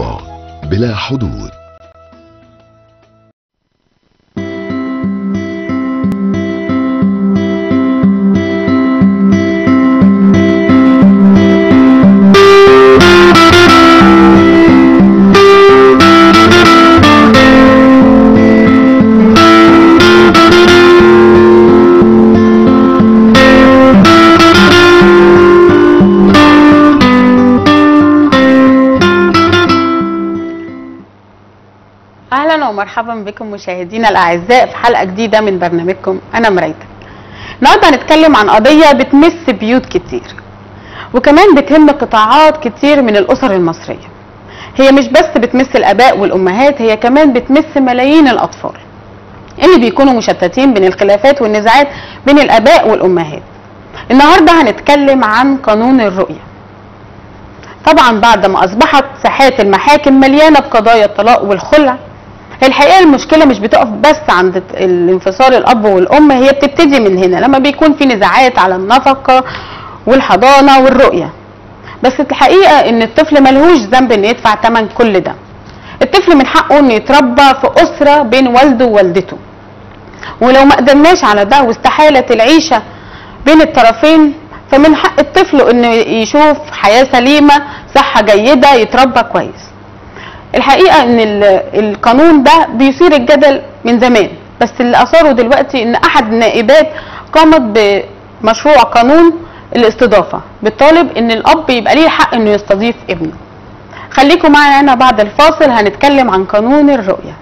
تنوع بلا حدود اهلا ومرحبا بكم مشاهدينا الاعزاء في حلقه جديده من برنامجكم انا مرايتك النهارده هنتكلم عن قضيه بتمس بيوت كتير وكمان بتهم قطاعات كتير من الاسر المصريه هي مش بس بتمس الاباء والامهات هي كمان بتمس ملايين الاطفال اللي بيكونوا مشتتين بين الخلافات والنزاعات بين الاباء والامهات النهارده هنتكلم عن قانون الرؤيه طبعا بعد ما اصبحت ساحات المحاكم مليانه بقضايا الطلاق والخلع الحقيقه المشكله مش بتقف بس عند الانفصال الاب والام هي بتبتدي من هنا لما بيكون في نزاعات على النفقه والحضانه والرؤيه بس الحقيقه ان الطفل ملهوش ذنب انه يدفع ثمن كل ده الطفل من حقه انه يتربى في اسره بين والده ووالدته ولو ما قدرناش على ده واستحالت العيشه بين الطرفين فمن حق الطفل انه يشوف حياه سليمه صحه جيده يتربى كويس الحقيقه ان ال- القانون ده بيثير الجدل من زمان بس اللي اثاره دلوقتي ان احد النائبات قامت بمشروع قانون الاستضافه بتطالب ان الاب يبقى ليه حق انه يستضيف ابنه خليكم معنا بعد الفاصل هنتكلم عن قانون الرؤيه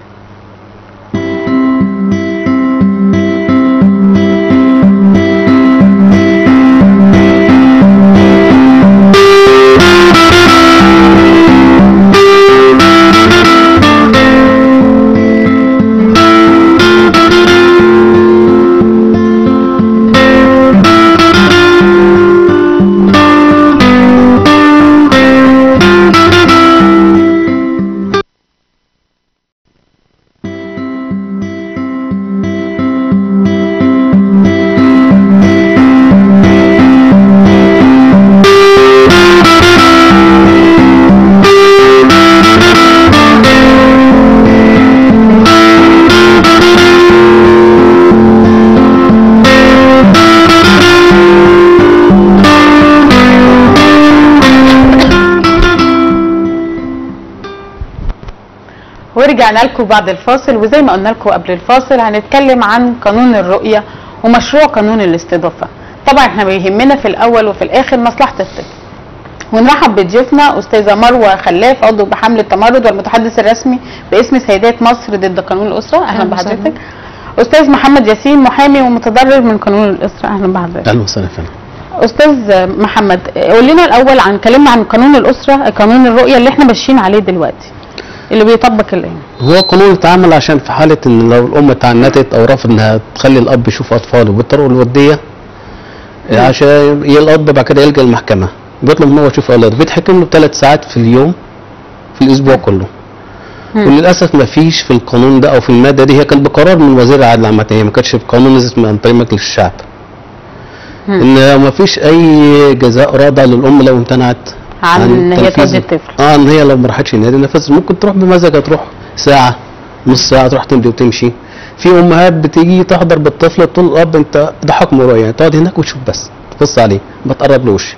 ورجعنا لكم بعد الفاصل وزي ما قلنا لكم قبل الفاصل هنتكلم عن قانون الرؤية ومشروع قانون الاستضافة طبعا احنا بيهمنا في الاول وفي الاخر مصلحة الطفل ونرحب بضيوفنا استاذة مروة خلاف عضو بحملة التمرد والمتحدث الرسمي باسم سيدات مصر ضد قانون الاسرة اهلا أهلا وسهلا. بحضرتك استاذ محمد ياسين محامي ومتضرر من قانون الاسرة اهلا بحضرتك اهلا وسهلا فندم استاذ محمد قول لنا الاول عن كلمنا عن قانون الاسرة قانون الرؤية اللي احنا ماشيين عليه دلوقتي اللي بيطبق الايه هو قانون اتعمل عشان في حاله ان لو الام تعنتت او رفض انها تخلي الاب يشوف اطفاله بالطرق الوديه عشان ي- الاب بعد كده يلجا المحكمه بيطلب ان هو يشوف اولاده بيتحكم له بثلاث ساعات في اليوم في الاسبوع كله مم. وللاسف ما فيش في القانون ده او في الماده دي هي كانت بقرار من وزير العدل عامه هي ما كانتش في قانون نزلت من طريق مجلس الشعب مم. ان ما فيش اي جزاء رادع للام لو امتنعت عن ان هي تنفيذ- تودي الطفل اه ان هي لو ما راحتش النادي نفذ ممكن تروح بمزاجها تروح ساعه نص ساعه تروح تمضي وتمشي في امهات بتيجي تحضر بالطفل تقول الاب انت ده حكم رؤيه يعني تقعد هناك وتشوف بس تبص عليه ما تقربلوش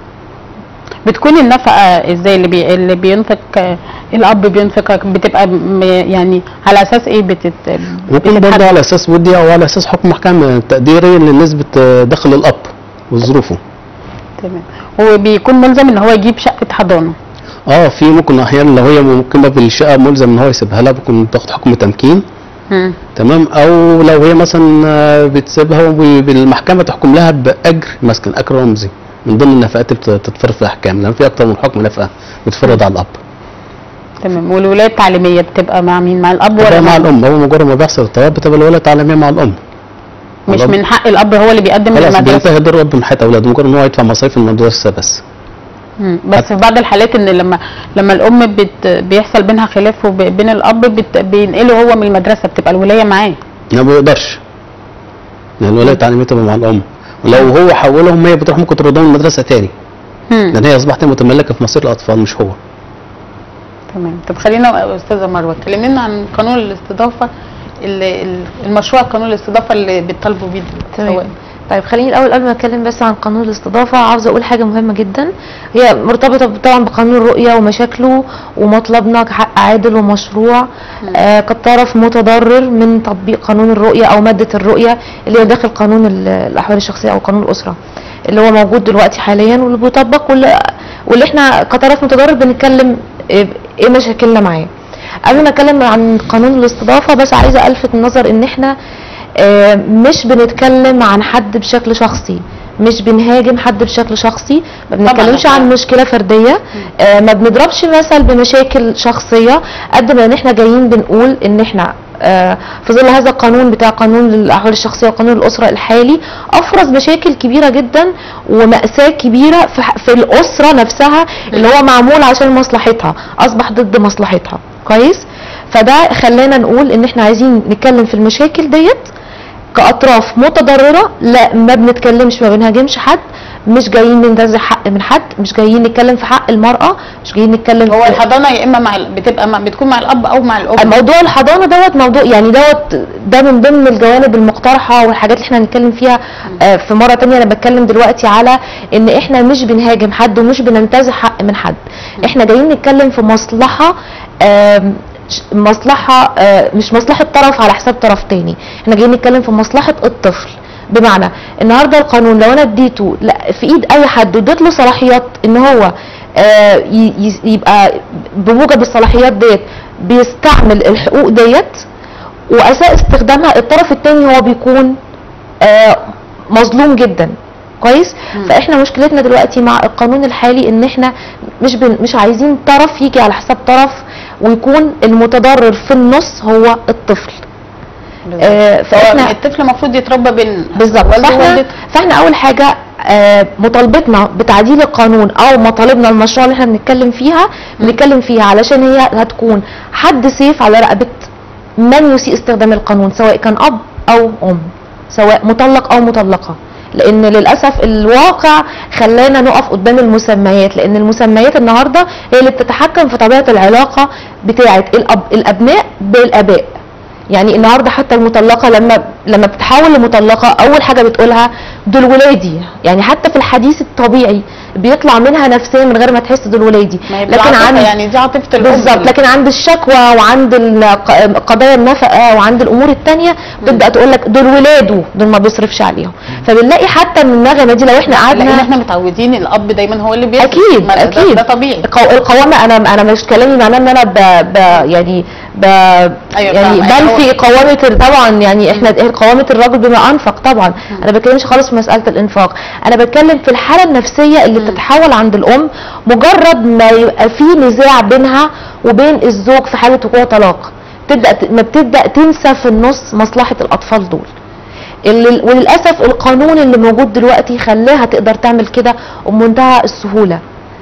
بتكون النفقه ازاي اللي بي... اللي بينفق آه، الاب بينفق بتبقى م- يعني على اساس ايه بتت... ممكن بتتحدد؟ برضه على اساس ودي او على اساس حكم محكمه تقديري لنسبه آه، دخل الاب وظروفه تمام هو بيكون ملزم ان هو يجيب شقه حضانه اه في ممكن احيانا لو هي ممكنه بالشقه ملزم ان هو يسيبها لها بيكون تاخد حكم تمكين مم. تمام او لو هي مثلا آه، بتسيبها والمحكمه تحكم لها باجر مسكن اجر رمزي من ضمن النفقات اللي بتتفرض في الاحكام لان في اكتر من حكم نفقه بتفرض على الاب تمام والولايه التعليميه بتبقى مع مين مع الاب ولا بتبقى مع الام اول مجرد ما بيحصل الطوارئ بتبقى الولايه التعليميه مع الام مش الأب. من حق الاب هو اللي بيقدم خلاص المدرسه بينتهي دور الاب من حياه اولاده مجرد ان هو يدفع مصاريف المدرسه بس مم. بس في بعض الحالات ان لما لما الام بت... بيحصل بينها خلاف وب- بين الاب بت... بينقله هو من المدرسه بتبقى الولايه معاه ما بيقدرش يعني الولايه التعليميه تبقى مع الام ولو هو حولهم هي بتروح ممكن تردهم المدرسه تاني مم. لان هي اصبحت متملكه في مصير الاطفال مش هو تمام طب خلينا استاذه مروه كلمينا عن قانون الاستضافه اللي ال- المشروع قانون الاستضافه اللي بيطالبوا بيه تمام سواء. طيب خليني الاول قبل ما اتكلم بس عن قانون الاستضافه عاوزه اقول حاجه مهمه جدا هي مرتبطه طبعا بقانون الرؤيه ومشاكله ومطلبنا كحق عادل ومشروع آه كطرف متضرر من تطبيق قانون الرؤيه او ماده الرؤيه اللي هي داخل قانون ال- الاحوال الشخصيه او قانون الاسره اللي هو موجود دلوقتي حاليا واللي بيطبق واللي, واللي احنا كطرف متضرر بنتكلم ايه إيه مشاكلنا معاه قبل ما اتكلم عن قانون الاستضافه بس عايزه الفت النظر ان احنا آه، مش بنتكلم عن حد بشكل شخصي مش بنهاجم حد بشكل شخصي ما بنتكلمش طبعاً. عن مشكله فرديه آه، ما بنضربش مثل بمشاكل شخصيه قد ما ان احنا جايين بنقول ان احنا آه، في ظل هذا القانون بتاع قانون الاحوال الشخصيه وقانون الاسره الحالي افرز مشاكل كبيره جدا وماساه كبيره في ح- في الاسره نفسها اللي هو معمول عشان مصلحتها اصبح ضد مصلحتها كويس فده خلانا نقول ان احنا عايزين نتكلم في المشاكل ديت كاطراف متضرره لا ما بنتكلمش ما بنهاجمش حد مش جايين ننتزع حق من حد مش جايين نتكلم في حق المراه مش جايين نتكلم هو في الحضانه يا اما مع ال- بتبقى مع بتكون مع الاب او مع الام موضوع الحضانه دوت موضوع يعني دوت ده من ضمن الجوانب المقترحه والحاجات اللي احنا هنتكلم فيها آه، في مره تانية انا بتكلم دلوقتي على ان احنا مش بنهاجم حد ومش بننتزع حق من حد احنا جايين نتكلم في مصلحه آم، ش- مصلحه آه، مش مصلحه طرف على حساب طرف تاني احنا جايين نتكلم في مصلحه الطفل بمعنى النهارده القانون لو انا اديته لا في ايد اي حد واديت له صلاحيات ان هو آه، ي- ي- يبقى بموجب الصلاحيات ديت بيستعمل الحقوق ديت واثناء استخدامها الطرف الثاني هو بيكون آه، مظلوم جدا كويس فاحنا مشكلتنا دلوقتي مع القانون الحالي ان احنا مش بن مش عايزين طرف يجي على حساب طرف ويكون المتضرر في النص هو الطفل آه، فاحنا فاحنا الطفل المفروض يتربى بين بالظبط والده فاحنا ووالدته فاحنا اول حاجه آه، مطالبتنا بتعديل القانون او مطالبنا المشروع اللي احنا بنتكلم فيها بنتكلم فيها علشان هي هتكون حد سيف على رقبه من يسيء استخدام القانون سواء كان اب او ام سواء مطلق او مطلقه لان للاسف الواقع خلانا نقف قدام المسميات لان المسميات النهارده هي اللي بتتحكم في طبيعه العلاقه بتاعه الأب الابناء بالاباء يعني النهارده حتى المطلقه لما لما بتتحول لمطلقه اول حاجه بتقولها دول ولادي يعني حتى في الحديث الطبيعي بيطلع منها نفسيا من غير ما تحس دول ولادي ما هي لكن بالعاطفة عند يعني دي عاطفه الام بالظبط لكن عند الشكوى وعند الق- قضايا النفقه وعند الامور التانية بتبدا تقول لك دول ولاده دول ما بيصرفش عليهم فبنلاقي حتى من النغمه دي لو احنا لان قعدنا احنا متعودين الاب دايما هو اللي بيصرف اكيد ما ده- اكيد ده طبيعي القو- القوامه انا انا مش كلامي معناه ان انا ب... ب... يعني ب... أيوة يعني فاهمة. بنفي قوامه ال- طبعا يعني احنا قوامه الرجل بما انفق طبعا انا بتكلمش خالص في مساله الانفاق انا بتكلم في الحاله النفسيه اللي بتتحول عند الام مجرد ما يبقى في نزاع بينها وبين الزوج في حاله وقوع طلاق تبدا ت- ما بتبدا تنسى في النص مصلحه الاطفال دول اللي وللاسف القانون اللي موجود دلوقتي خلاها تقدر تعمل كده وبمنتهى السهوله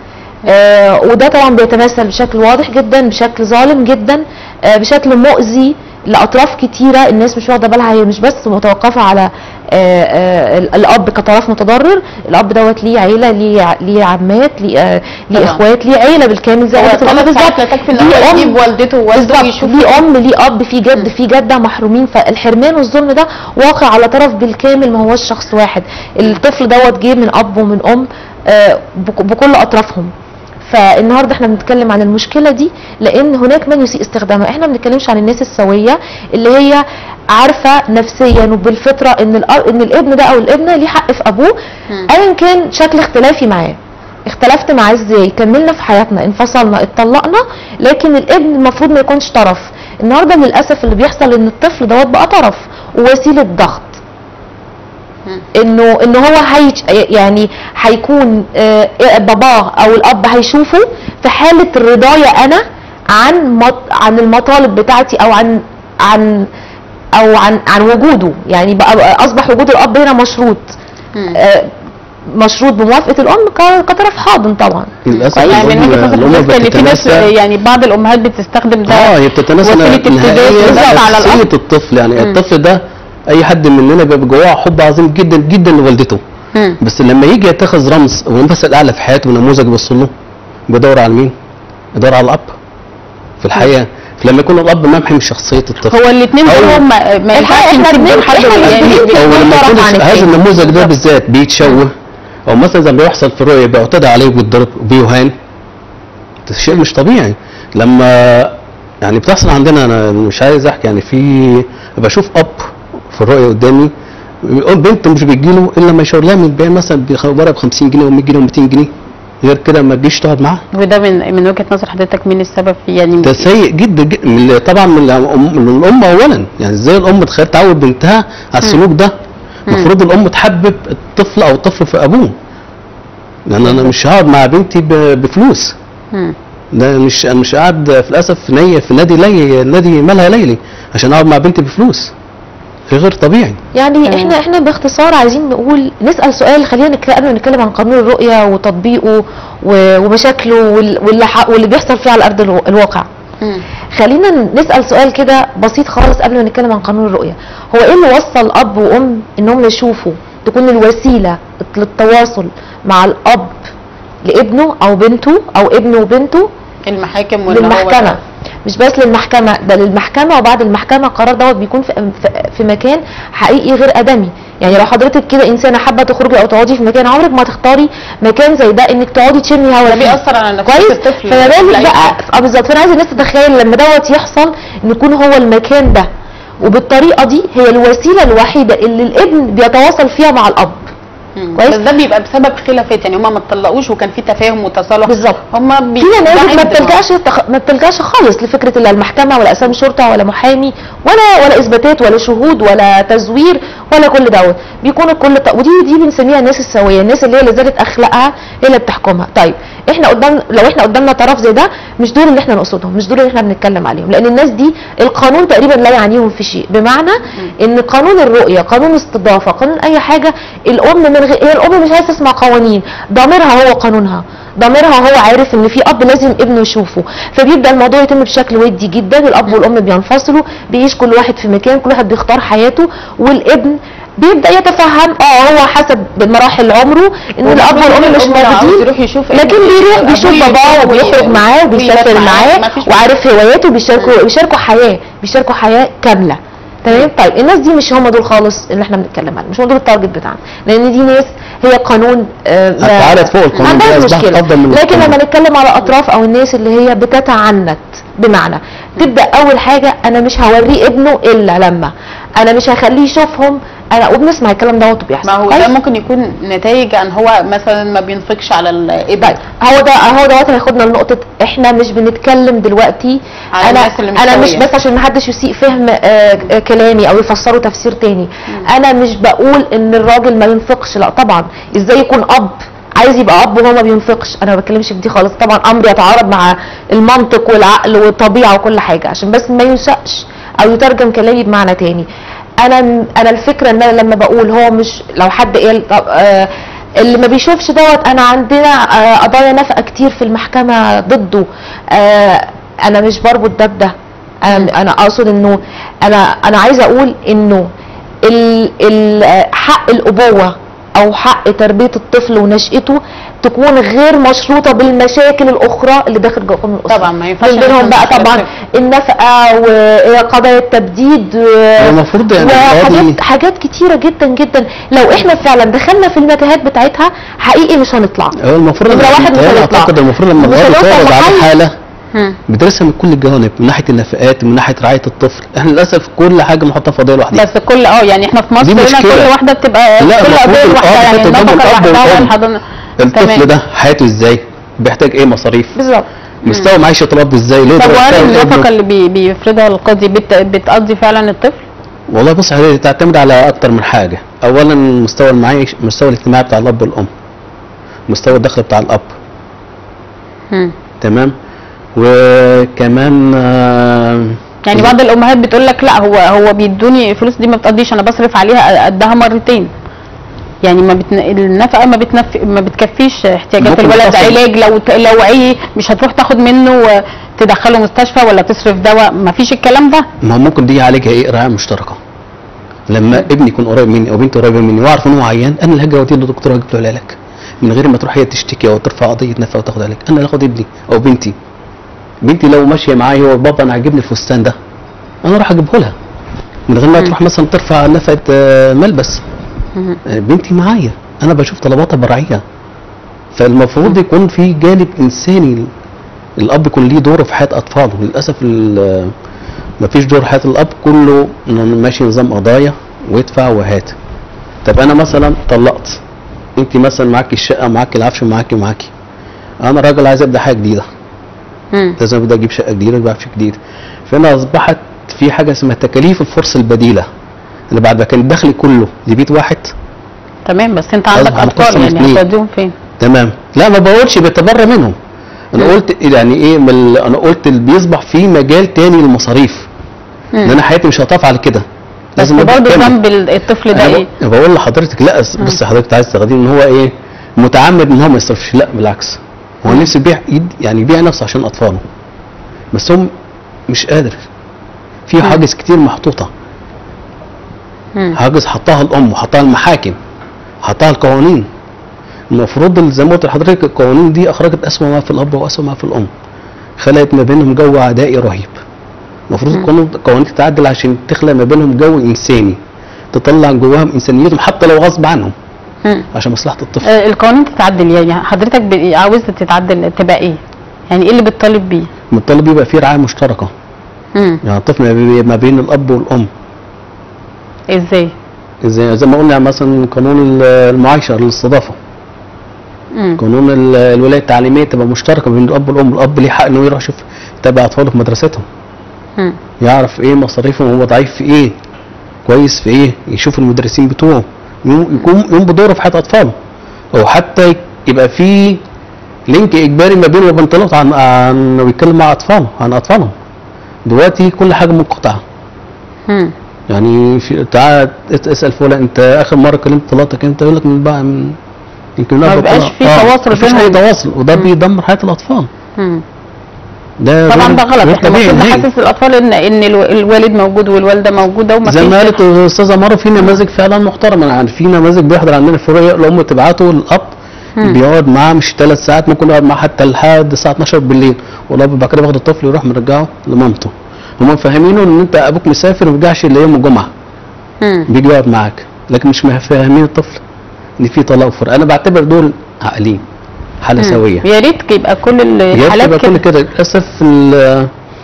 آه وده طبعا بيتمثل بشكل واضح جدا بشكل ظالم جدا آه بشكل مؤذي لاطراف كتيره الناس مش واخده بالها هي مش بس متوقفه على آه آه ال- الاب كطرف متضرر الاب دوت ليه عيله ليه ع- ليه عمات ليه آه ليه طبعاً. اخوات ليه عيله بالكامل زي هو ما بتبقى الطلب ساعات بالظبط لا تكفي ان ليه هو أم- يجيب والدته ووالده بالظبط ويشوف ليه ام ليه اب في جد في جده محرومين فالحرمان والظلم ده واقع على طرف بالكامل ما هوش شخص واحد الطفل دوت جه من اب ومن ام آه، بك- بكل اطرافهم فالنهارده احنا بنتكلم عن المشكله دي لان هناك من يسيء استخدامها احنا ما بنتكلمش عن الناس السويه اللي هي عارفه نفسيا وبالفطره ان الأ- ان الابن ده او الابنه ليه حق في ابوه ايا كان شكل اختلافي معاه اختلفت معاه ازاي كملنا في حياتنا انفصلنا اتطلقنا لكن الابن المفروض ما يكونش طرف النهارده للاسف اللي بيحصل ان الطفل دوت بقى طرف ووسيله ضغط انه ان هو هي يعني هيكون آه، باباه او الاب هيشوفه في حاله رضايا انا عن مط- عن المطالب بتاعتي او عن عن او عن عن وجوده يعني بقى بقى اصبح وجود الاب هنا مشروط آه، مشروط بموافقه الام ك- كطرف حاضن طبعا للاسف كويس. يعني من وجهه الأم نظر حضرتك ان في ناس بتتناسى- يعني بعض الامهات بتستخدم ده اه هي بتتناسى وسيله ابتزاز نهائيا بالظبط على الاب نفسية الطفل يعني الطفل ده اي حد مننا بيبقى جواه حب عظيم جدا جدا لوالدته مم. بس لما يجي يتخذ رمز والمثل الاعلى في حياته ونموذج يبص له بيدور على مين؟ يدور على الاب في الحقيقه لما يكون الاب ممحي من شخصيه الطفل هو الاثنين دول أو- هم ما الحقيقة ينفعش إحنا نسيب دول بن- حد إحنا يعني بن- او لما طرف يكون عن هذا التاني. النموذج ده بالظبط. بالذات بيتشوه او مثلا زي ما بيحصل في الرؤيه بيعتدى عليه وبيتضرب وبيهان ده شيء مش طبيعي لما يعني بتحصل عندنا انا مش عايز احكي يعني في بشوف اب في الرؤيه قدامي بيقول بنت مش بتجيله الا لما يشاور لها من البيان مثلا بورقه ب 50 جنيه و100 جنيه و200 جنيه غير كده ما تجيش تقعد معاها وده من من وجهه نظر حضرتك مين السبب فيه يعني ده سيء جدا جدا من طبعا من الأم- من الام اولا يعني ازاي الام تخيل تعود بنتها على السلوك ده المفروض الام تحبب الطفل او الطفل في ابوه لان انا مش هقعد مع بنتي ب- بفلوس مم. ده مش انا مش قاعد في الاسف في نية في نادي لي نادي مالها ليلي عشان اقعد مع بنتي بفلوس شيء غير طبيعي يعني تمام. احنا احنا باختصار عايزين نقول نسال سؤال خلينا نتكلم قبل ما نتكلم عن قانون الرؤيه وتطبيقه و- ومشاكله وال- واللي ح- واللي بيحصل فيه على ارض الو- الواقع مم. خلينا نسال سؤال كده بسيط خالص قبل ما نتكلم عن قانون الرؤيه هو ايه اللي وصل اب وام انهم يشوفوا تكون الوسيله للتواصل مع الاب لابنه او بنته او ابنه وبنته المحاكم ولا هو للمحكمه مش بس للمحكمه ده للمحكمه وبعد المحكمه القرار دوت بيكون في, في- في مكان حقيقي غير ادمي يعني لو حضرتك كده انسانه حابه تخرجي او تقعدي في مكان عمرك ما تختاري مكان زي ده انك تقعدي تشمي هوا ده فيه. بيأثر على نفسية كويس الطفل فما بالك لا بقى يمكن. اه بالظبط فانا عايزه الناس تتخيل لما دوت يحصل ان يكون هو المكان ده وبالطريقه دي هي الوسيله الوحيده اللي الابن بيتواصل فيها مع الاب مم. كويس؟ بس ده بيبقى بسبب خلافات يعني هما ما اتطلقوش وكان في تفاهم وتصالح بالظبط. هما بي... في ناس ده ما عند بتلجاش ما بتلجاش خالص لفكره لا المحكمه ولا اسام شرطه ولا محامي ولا ولا اثباتات ولا شهود ولا تزوير ولا كل دوت بيكون الكل ط... ودي دي بنسميها الناس السويه الناس اللي هي اللي زادت اخلاقها هي اللي بتحكمها طيب احنا قدام لو احنا قدامنا طرف زي ده مش دول اللي احنا نقصدهم مش دول اللي احنا بنتكلم عليهم لان الناس دي القانون تقريبا لا يعنيهم في شيء بمعنى ان قانون الرؤيه قانون الاستضافه قانون اي حاجه الام من غير هي الام مش عايزه تسمع قوانين ضميرها هو قانونها ضميرها هو عارف ان في اب لازم ابنه يشوفه فبيبدا الموضوع يتم بشكل ودي جدا الاب والام بينفصلوا بيعيش كل واحد في مكان كل واحد بيختار حياته والابن بيبدا يتفهم اه هو حسب مراحل عمره ان الاب والام مش موجودين يروح يشوف لكن بيروح بيشوف باباه وبيخرج معاه وبيسافر معاه وعارف هواياته بيشاركوا بيشاركوا حياه بيشاركوا حياه كامله تمام طيب الناس دي مش هم دول خالص اللي احنا بنتكلم عنهم مش هم دول التارجت بتاعنا لان دي ناس هي قانون آه، ما- اتعرض فوق القانون ما دي عندهاش أصبحت مشكله أفضل من لكن القانون. لما نتكلم على اطراف او الناس اللي هي بتتعنت بمعنى تبدا اول حاجه انا مش هوريه ابنه الا لما انا مش هخليه يشوفهم انا وبنسمع الكلام دوت وبيحصل ما هو كويس؟ ده ممكن يكون نتائج ان هو مثلا ما بينفقش على الابن طيب هو ده هو دوت هياخدنا لنقطه احنا مش بنتكلم دلوقتي على انا الناس اللي مش انا مش سوية. بس عشان ما حدش يسيء فهم آه، آه، كلامي او يفسره تفسير تاني انا مش بقول ان الراجل ما ينفقش لا طبعا ازاي يكون اب عايز يبقى اب وهو ما بينفقش انا ما بتكلمش في دي خالص طبعا امر يتعارض مع المنطق والعقل والطبيعه وكل حاجه عشان بس ما ينشأش او يترجم كلامي بمعنى تاني انا انا الفكره ان انا لما بقول هو مش لو حد قال طب آه اللي ما بيشوفش دوت انا عندنا آه قضايا نفقه كتير في المحكمه ضده آه انا مش بربط ده بده انا انا اقصد انه انا انا عايزه اقول انه ال ال آه، حق الابوه او حق تربيه الطفل ونشأته تكون غير مشروطه بالمشاكل الاخرى اللي داخل جوه قانون الاسره طبعا ما ينفعش من بينهم بقى نتكلم طبعا في- النفقه وقضايا التبديد و- هو المفروض يعني القاضي وحاجات حاجات كتيره جدا جدا لو احنا فعلا دخلنا في المتاهات بتاعتها حقيقي مش هنطلع هو المفروض نمرة واحد مش أنا هنطلع. اعتقد المفروض لما مش القاضي هنوصل تعرض عليه لحل. حاله مم. بيدرسها من كل الجوانب من ناحيه النفقات من ناحيه رعايه الطفل احنا للاسف كل حاجه بنحطها في قضيه لوحدها بس كل اه يعني احنا في مصر دي هنا مشكلة. كل واحده بتبقى لا، كل المفروض قضيه لوحدها الأب يعني يحط قدام النفقه الأب لوحدها والأم. والحضانه الطفل تمام. ده حياته ازاي بيحتاج ايه مصاريف بالظبط مستوى معيشه الاب ازاي ليه طب ضرب وهل فيها النفقه ابنه؟ اللي بي- بيفرضها القاضي بت- بتقضي فعلا الطفل؟ والله بص هي تعتمد على اكتر من حاجه اولا مستوى المعيش المستوى الاجتماعي بتاع الاب والام مستوى الدخل بتاع الاب مم. تمام وكمان آه، يعني بعض الامهات بتقول لك لا هو هو بيدوني الفلوس دي ما بتقضيش انا بصرف عليها قدها مرتين يعني ما بتن... النفقه ما بتنف... ما بتكفيش احتياجات ممكن الولد تصل. علاج لو ت... لو عي مش هتروح تاخد منه تدخله مستشفى ولا تصرف دواء ما فيش الكلام ده ما هو ممكن دي يعالجها ايه رعايه مشتركه لما ابني يكون قريب مني او بنتي قريبه مني واعرف ان هو عيان انا اللي هاجي اوديه للدكتور واجيب له العلاج من غير ما تروح هي تشتكي او ترفع قضيه نفقه وتاخد علاج انا اللي اخد ابني او بنتي بنتي لو ماشيه معايا هو بابا انا عاجبني الفستان ده انا اروح اجيبه لها من غير ما تروح مثلا ترفع نفقه آه، ملبس مم. آه، بنتي معايا انا بشوف طلباتها براعيها فالمفروض يكون في جانب انساني الاب يكون ليه دور في حياه اطفاله للاسف ال- مفيش دور في حياه الاب كله إنه ماشي نظام قضايا وادفع وهات طب انا مثلا طلقت انت مثلا معاكي الشقه معاكي العفش معاكي معاكي انا راجل عايز ابدا حاجه جديده مم. لازم ابدا اجيب شقه جديده اجيب عفش جديد فهنا اصبحت في حاجه اسمها تكاليف الفرصه البديله اللي بعد ما كان دخلي كله لبيت واحد تمام بس انت عندك أصبح اطفال مقسم يعني اتنين. هتوديهم فين؟ تمام لا ما بقولش بيتبرى منهم انا مم. قلت يعني ايه من ال- انا قلت اللي بيصبح في مجال تاني للمصاريف مم. ان انا حياتي مش هتقف على كده بس لازم أبدأ برضه أكمل. ذنب ال- الطفل ده انا ايه؟ ب- بقول لحضرتك لا أس- بص حضرتك عايز تاخديه ان هو ايه متعمد ان هو ما يصرفش لا بالعكس هو مم. نفسه يبيع يد- يعني يبيع نفسه عشان اطفاله بس هو مش قادر في مم. حاجز كتير محطوطه مم. حاجز حطها الام وحطها المحاكم حطها القوانين المفروض ال- زي ما قلت لحضرتك القوانين دي اخرجت اسوأ ما في الاب واسوأ ما في الام خلقت ما بينهم جو عدائي رهيب المفروض مم. القانون القوانين تتعدل عشان تخلق ما بينهم جو انساني تطلع جواهم انسانيتهم حتى لو غصب عنهم مم. عشان مصلحه الطفل آه، القوانين تتعدل يعني حضرتك ب- عاوز تتعدل تبقى ايه؟ يعني ايه اللي بتطالب بيه؟ المطالب يبقى فيه رعايه مشتركه مم. يعني الطفل ما بي- ما بين الاب والام ازاي؟ زي زي ما قلنا مثلا قانون ال- المعايشه للاستضافه مم. قانون ال- الولايه التعليميه تبقى مشتركه بين الاب والام الاب ليه حق انه يروح يشوف يتابع اطفاله في مدرستهم مم. يعرف ايه مصاريفهم هو ضعيف في ايه كويس في ايه يشوف المدرسين بتوعه يقوم يقوم يقوم بدوره في حياه اطفاله او حتى يبقى في لينك اجباري ما بينه وبين طلبته عن عن انه بيتكلم مع اطفاله عن اطفالهم دلوقتي كل حاجه منقطعه مم. يعني في تعال اسال فلان انت اخر مره كلمت طلبتك انت يقول لك من بقى من يمكن من ما أربع بيبقاش طلق. في تواصل مفيش اي بينهم. تواصل وده مم. بيدمر حياه الاطفال مم. ده طبعا غير- ده غلط غير احنا طبيعي المفروض نهائي. نحسس الاطفال ان ان الو- الوالد موجود والوالده موجوده وما زي ما قالت الاستاذه مروه في نماذج فعلا محترمه يعني في نماذج بيحضر عندنا في الرؤيه الام تبعته الاب مم. بيقعد معاه مش ثلاث ساعات ممكن يقعد معاه حتى لحد الساعه 12 بالليل والاب بعد كده بياخد الطفل يروح مرجعه لمامته هم مفهمينه ان انت ابوك مسافر وما بيرجعش الا يوم الجمعه مم. بيجي يقعد معاك لكن مش مفهمين الطفل ان في طلاق وفرق انا بعتبر دول عاقلين حاله مم. سويه يا ريت يبقى كل يا ريت الحالات يبقى كل كده كده للاسف ال-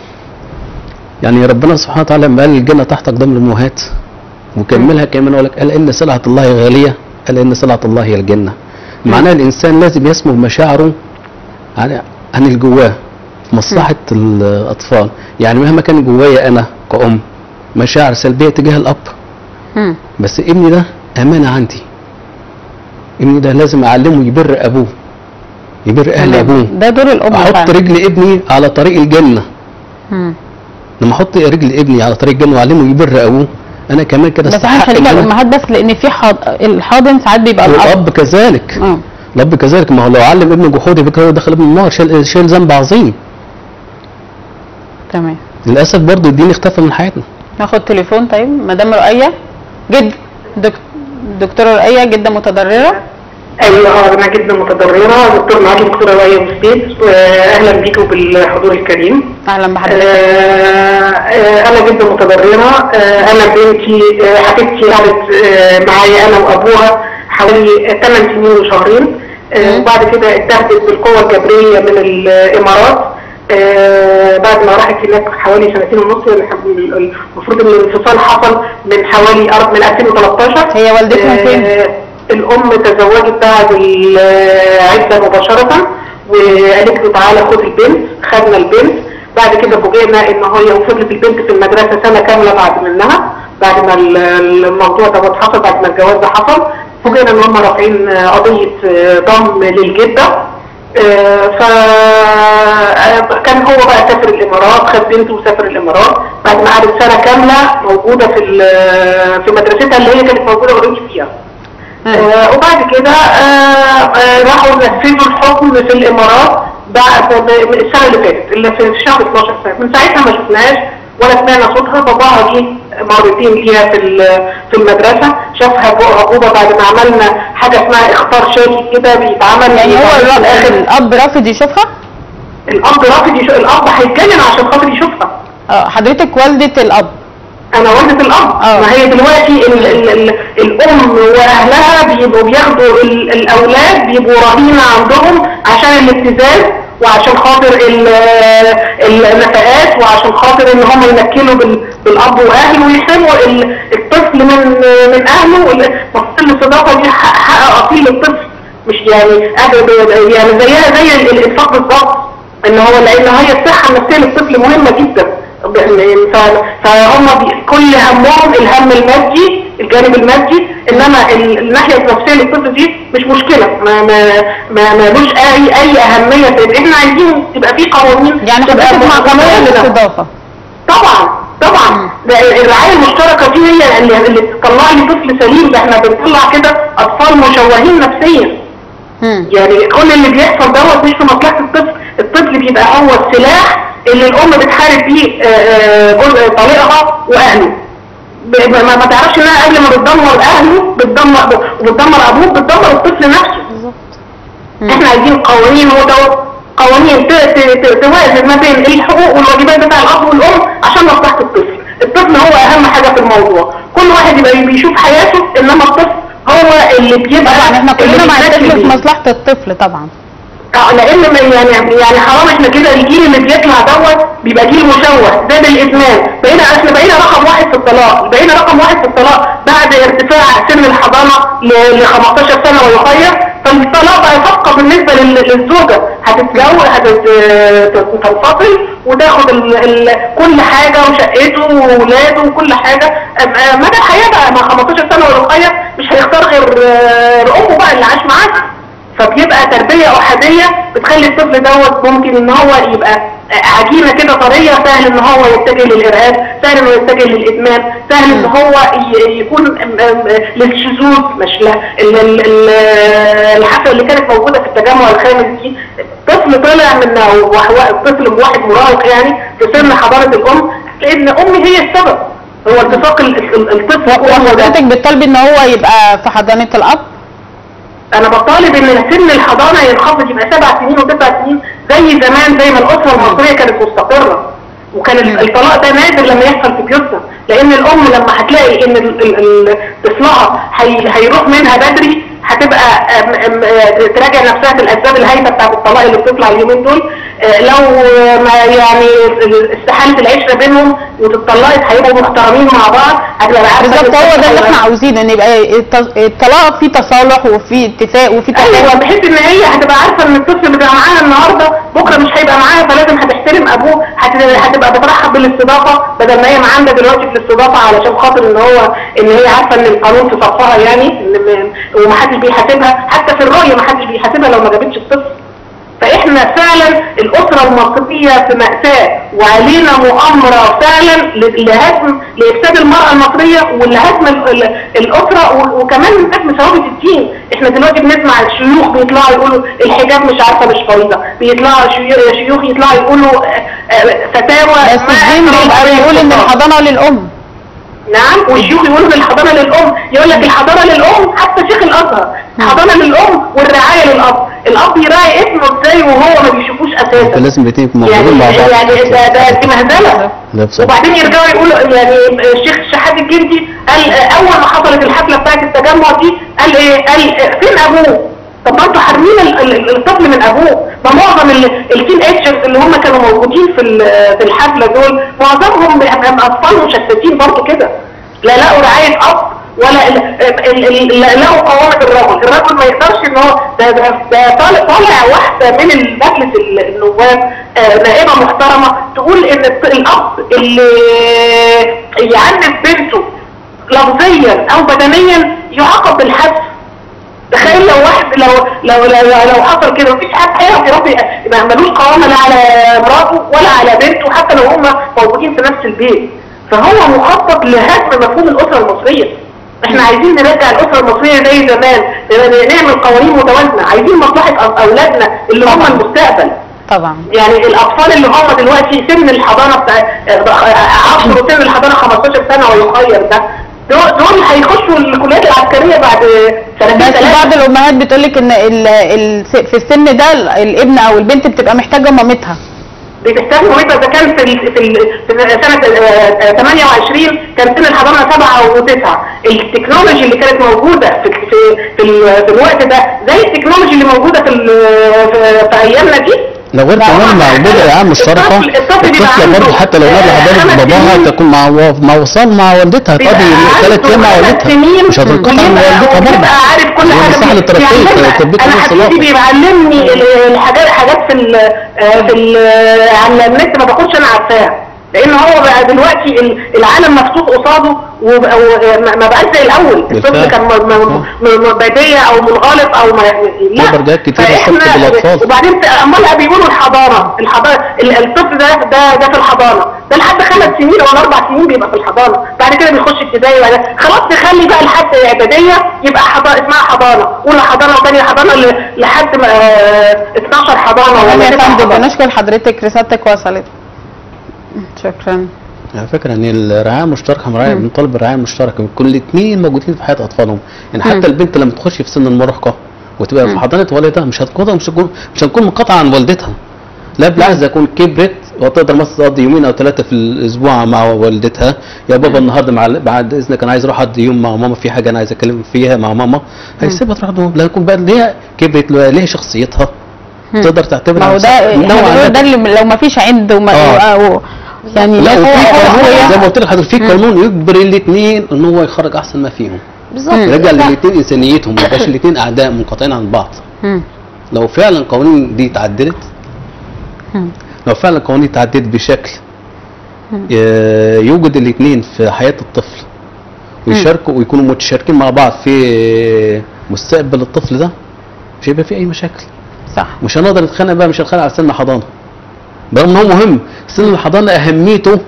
يعني ربنا سبحانه وتعالى لما قال الجنه تحت اقدام الامهات وكملها كمان يقول لك قال ان سلعه الله غاليه قال ان سلعه الله هي الجنه معناها الانسان لازم يسمو مشاعره عن عن اللي جواه في مصلحه الاطفال يعني مهما كان جوايا انا كأم مشاعر سلبيه تجاه الاب مم. بس ابني ده امانه عندي ابني ده لازم اعلمه يبر ابوه يبر اهل تمام. ابوه ده دور الام احط فعلا. رجل ابني على طريق الجنه مم. لما احط رجل ابني على طريق الجنه واعلمه يبر ابوه انا كمان كده بس احنا استحق خلينا إن أنا- الامهات بس لان في حاض... الحاضن ساعات بيبقى الاب والاب كذلك اه الاب كذلك ما هو لو علم ابنه جحود يبقى كده هو دخل ابنه النار شال شال ذنب عظيم تمام للاسف برضه الدين اختفى من حياتنا ناخد تليفون طيب مدام رؤية جد دك... دكتورة رؤية جدة متضررة ايوه اه انا جدا متضرره دكتور معاكي دكتوره رؤية بوستيت واهلا بيكم بالحضور الكريم اهلا آه بحضرتك آه انا جدا متضرره آه انا بنتي آه حبيبتي قعدت آه معايا انا وابوها حوالي 8 سنين وشهرين آه وبعد كده اتاخدت بالقوه الجبريه من الامارات آه بعد ما راحت هناك حوالي سنتين ونص المفروض ان الانفصال حصل من حوالي أر- من 2013 هي والدتهم فين؟ آه، الام تزوجت بعد العده مباشره وقالت له تعالى خد البنت خدنا البنت بعد كده فوجئنا ان هي وفضلت البنت في المدرسه سنه كامله بعد منها بعد ما ال- الموضوع ده حصل بعد ما الجواز ده حصل فوجئنا ان هم رافعين قضيه ضم للجده آه، ف آه، كان هو بقى سافر الامارات خد بنته وسافر الامارات بعد ما قعدت سنه كامله موجوده في ال- في مدرستها اللي هي كانت موجوده اوريدي فيها آه وبعد كده آه آه راحوا نفذوا الحكم في الامارات بعد ب- السنه اللي فاتت اللي في شهر 12 سنه من ساعتها ما شفناهاش ولا سمعنا صوتها باباها جه مرتين ليها في ال- في المدرسه شافها جو- جوه بعد ما عملنا حاجه اسمها اختار شاكي كده بيتعمل يعني هو في الرا- الاخر الاب رافض يشوفها؟ الاب رافض يشوف الاب هيتجنن عشان خاطر يشوفها اه حضرتك والده الاب انا والدة الاب آه. ما هي دلوقتي ال ال ال الام واهلها بيبقوا بياخدوا ال الاولاد بيبقوا رهينة عندهم عشان الابتزاز وعشان خاطر ال- النفقات وعشان خاطر ان هم ينكلوا بال- بالاب واهله ويحرموا ال- الطفل من من اهله المفروض الاستضافه دي حق حق اصيل للطفل مش يعني أب- يعني زيها زي ال- الانفاق بالظبط ان هو لان هي الصحه النفسيه للطفل مهمه جدا ف- فهم بي- كل همهم الهم المادي الجانب المادي انما ال- الناحيه النفسيه للطفل دي مش مشكله ما ما ما ملوش اي اي اهميه في احنا عايزين تبقى في قوانين يعني تبقى حضرتك مع قانون متوازنة. الاستضافه طبعا طبعا ده الرعايه المشتركه دي هي اللي, اللي تطلع لي طفل سليم ده احنا بنطلع كده اطفال مشوهين نفسيا مم. يعني كل اللي بيحصل دوت مش في مصلحه الطفل الطفل بيبقى هو السلاح اللي الام بتحارب بيه آه، آه، جزء طليقها واهله ب- ما, ما تعرفش انها قبل ما بتدمر اهله بتدمر وبتدمر ابوه بتدمر الطفل نفسه احنا عايزين قوانين متو... قوانين ت- ت- ت- توازن ما بين الحقوق والواجبات بتاع الاب والام عشان مصلحه الطفل الطفل هو اهم حاجه في الموضوع كل واحد يبقى بيشوف حياته انما الطفل هو اللي بيبقى طبعا احنا اللي كلنا مع بيتدخل الطفل في بيه. مصلحه الطفل طبعا اه لان ما يعني يعني حرام احنا كده الجيل اللي بيطلع دوت بيبقى جيل مشوه زي بالادمان بقينا احنا بقينا رقم واحد في الطلاق بقينا رقم واحد في الطلاق بعد ارتفاع سن الحضانه ل ل 15 سنه ويخير فالطلاق بقى صفقه بالنسبه لل- للزوجه هتتجوز هتنفصل وتاخد ال ال كل حاجه وشقته وولاده وكل حاجه أم- آه، مدى الحياه بقى مع 15 سنه ويخير مش هيختار غير آه، امه بقى اللي عاش معاها فبيبقى تربية أحادية بتخلي الطفل دوت ممكن ان هو يبقى عجينة كده طرية سهل ان هو يتجه للإرهاب سهل انه يتجه للإدمان سهل ان هو ي- يكون م- م- للشذوذ مش لا ال- ال- ال- الحفلة اللي كانت موجودة في التجمع الخامس دي طفل طلع من أو وح- طفل واحد مراهق يعني في سن حضانة الأم لأن أمي هي السبب هو اتفاق ال- ال- الطفل وأمه ده. وحضرتك بتطالبي ان هو يبقى في حضانه الاب انا بطالب ان سن الحضانه ينخفض يبقى سبع سنين وتسع سنين زي زمان زي ما الاسره المصريه كانت مستقره وكان ال- الطلاق ده نادر لما يحصل في بيوتنا لان الام لما هتلاقي ان ال- ال- ال- طفلها هي- هيروح منها بدري هتبقى أم- أم- آه، تراجع نفسها في الاسباب الهايفه بتاعت الطلاق اللي بتطلع اليومين دول آه، لو ما يعني استحاله العشره بينهم وتطلقت هيبقوا محترمين مع بعض هتبقى عارفه بالظبط هو ده اللي احنا عاوزينه ان يبقى الت- الطلاق فيه تصالح وفيه اتفاق وفيه ايوه تفاهم بحيث ان هي هتبقى عارفه ان الطفل اللي بقى معاها النهارده بكره مش هيبقى معاها فلازم هتحترم ابوه هت- هتبقى بترحب بالاستضافه بدل ما هي معانا دلوقتي في الاستضافه علشان خاطر ان هو ان هي عارفه ان القانون في صفها يعني ان م- ومحدش بيحاسبها حتى في الرؤيه محدش بيحاسبها لو ما جابتش الطفل فاحنا فعلا الاسره المصريه في ماساه وعلينا مؤامره فعلا ل- لهدم لافساد المراه المصريه ولهدم ال- ال- الاسره و- وكمان من هدم ثوابت الدين احنا دلوقتي بنسمع الشيوخ بيطلعوا يقولوا الحجاب مش عارفه مش فريضه بيطلعوا شيو- شيوخ يطلعوا يقولوا آه، آه، فتاوى بس ما الدين أكثر بيبقى الله بيقول ان يستطاع. الحضانه للام نعم والشيوخ يقولوا الحضانه للام يقول لك الحضانه للام حتى شيخ الازهر الحضانه للام والرعايه للاب الاب يراعي ابنه ازاي وهو ما بيشوفوش اساسا لازم الاثنين يكونوا يعني موجودين مع بعض يعني ده ده دي مهزله لا بصراحة. وبعدين يرجعوا يقولوا يعني الشيخ شحات الجندي قال اول ما حصلت الحفله بتاعت التجمع دي قال ايه قال فين ابوه طب ما انتوا حارمين ال- ال- الطفل من ابوه ما معظم ال- التين ايجرز اللي هم كانوا موجودين في ال- في الحفله دول معظمهم بيبقى اطفال مشتتين برضه كده لا لقوا رعايه اب ولا ال- ال- ال- لا لقوا قوامة الرجل الرجل ما يقدرش ان هو ده ده ده طالع طالع واحده من المجلس ال- النواب آه، نائبه محترمه تقول ان الط- الاب اللي يعنف بنته لفظيا او بدنيا يعاقب بالحبس تخيل لو واحد لو لو لو, لو حصل كده مفيش حد هيعرف يربي ما ملوش قوامه لا على مراته ولا على بنته حتى لو هم موجودين في نفس البيت فهو مخطط لهدم مفهوم الاسره المصريه احنا عايزين نرجع الاسره المصريه زي زمان نعمل قوانين متوازنه عايزين مصلحه أو- اولادنا اللي هم المستقبل طبعا يعني الاطفال اللي هم دلوقتي سن الحضانه بتاع عصر سن الحضانه 15 سنه ويخير ده دول دول هيخشوا الكليات العسكريه بعد سنتين بس ثلاثه بعض الامهات بتقول لك ان ال ال في السن ده ال- الابن او البنت بتبقى محتاجه مامتها بتحتاج مامتها اذا كان في ال- في ال- في سنه آه، آه، 28 كان سن الحضانه سبعه وتسعه التكنولوجي اللي كانت موجوده في في في, ال- في الوقت ده زي التكنولوجي اللي موجوده في ال- في, في ايامنا دي لو غير لا، كمان مع طبعاً. وجود الرعايه المشتركه الطفل- الطفل بيبقى الطفله عنده، برضه حتى لو آه، نادى حضانه خمس باباها سنين. تكون مع مع وصال مع والدتها بيبقى تقضي عنده ثلاث ايام مع ثلاث والدتها سنين مش هتنقطع من وبيبقى- والدتها برضه وبيبقى عارف كل هي حاجه مساحه بي- للترفيه بيعلمها. تربيه انا الناس حبيبي بيعلمني ال- الحاجات حاجات في ال في ال على النت ما باخدش انا عارفاها لان هو بقى دلوقتي ال- العالم مفتوح قصاده وبقى- وما ما بقاش زي الاول الطفل بالفعل. كان م- م- م- م- بديه او منغلق او ما لا في برجات كتير فإحنا- خاصة بالأطفال. وبعدين في- امال بقى بيقولوا الحضانه الحضانه ال- الطفل ده ده ده في الحضانه ده لحد خمس سنين او اربع سنين بيبقى في الحضانه بعد كده بيخش ابتدائي بعد خلاص نخلي بقى لحد اعداديه يبقى حضانه اسمها حضانه اولى حضانه وثانيه حضانه ل- لحد ما آه، 12 حضانه تمام ولا يا تسع فندم حضانات. بنشكر حضرتك رسالتك وصلت شكرا على فكره ان الرعايه المشتركه مراعيه بنطالب الرعايه المشتركه كل الاثنين موجودين في حياه اطفالهم يعني حتى مم. البنت لما تخش في سن المراهقه وتبقى في حضانه والدها مش هتكون مش هتكون مش هتكون منقطعه عن والدتها لا بالعكس تكون كبرت وتقدر مثلا تقضي يومين او ثلاثه في الاسبوع مع والدتها يا بابا النهارده مع بعد اذنك انا عايز اروح اقضي يوم مع ماما في حاجه انا عايز اتكلم فيها مع ماما هيسيبها تروح دوم لا يكون بقى ليها كبرت ليها شخصيتها تقدر تعتبر ما هو ده نفسها احنا نوعاً بنقول ما ده اللي لو ما فيش عند وما آه. أو يعني لا ناس وفي قانون أقوياء. زي ما قلت لك حضرتك في قانون يجبر الاثنين ان هو يخرج احسن ما فيهم بالظبط يرجع لا. للاثنين انسانيتهم ما يبقاش الاثنين اعداء منقطعين عن بعض مم. لو فعلا القوانين دي اتعدلت مم. لو فعلا القوانين دي اتعدلت بشكل ي- يوجد الاثنين في حياه الطفل ويشاركوا ويكونوا متشاركين مع بعض في مستقبل الطفل ده مش هيبقى في اي مشاكل صح مش هنقدر نتخانق بقى مش هنتخانق على سن حضانه برغم ان هو مهم سن الحضانه اهميته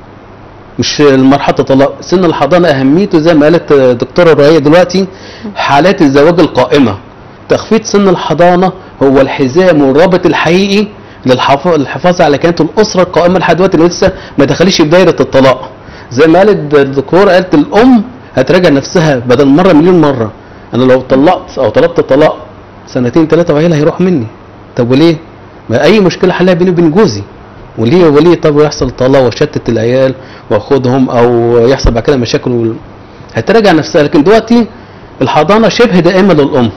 مش مرحله الطلاق سن الحضانه اهميته زي ما قالت دكتوره رؤية دلوقتي حالات الزواج القائمه تخفيض سن الحضانه هو الحزام والرابط الحقيقي للحف- للحفاظ على كيانه الاسره القائمه لحد دلوقتي اللي لسه ما دخلش في دايره الطلاق زي ما قالت الدكتوره قالت الام هتراجع نفسها بدل مره مليون مره انا لو طلقت او طلبت طلاق سنتين ثلاثه وعيالها هيروح مني طب وليه؟ ما اي مشكله حلها بيني وبين جوزي وليه وليه طب يحصل طلاق وشتت العيال واخدهم او يحصل بعد كده مشاكل وال... هتراجع نفسها لكن دلوقتي الحضانه شبه دائمه للام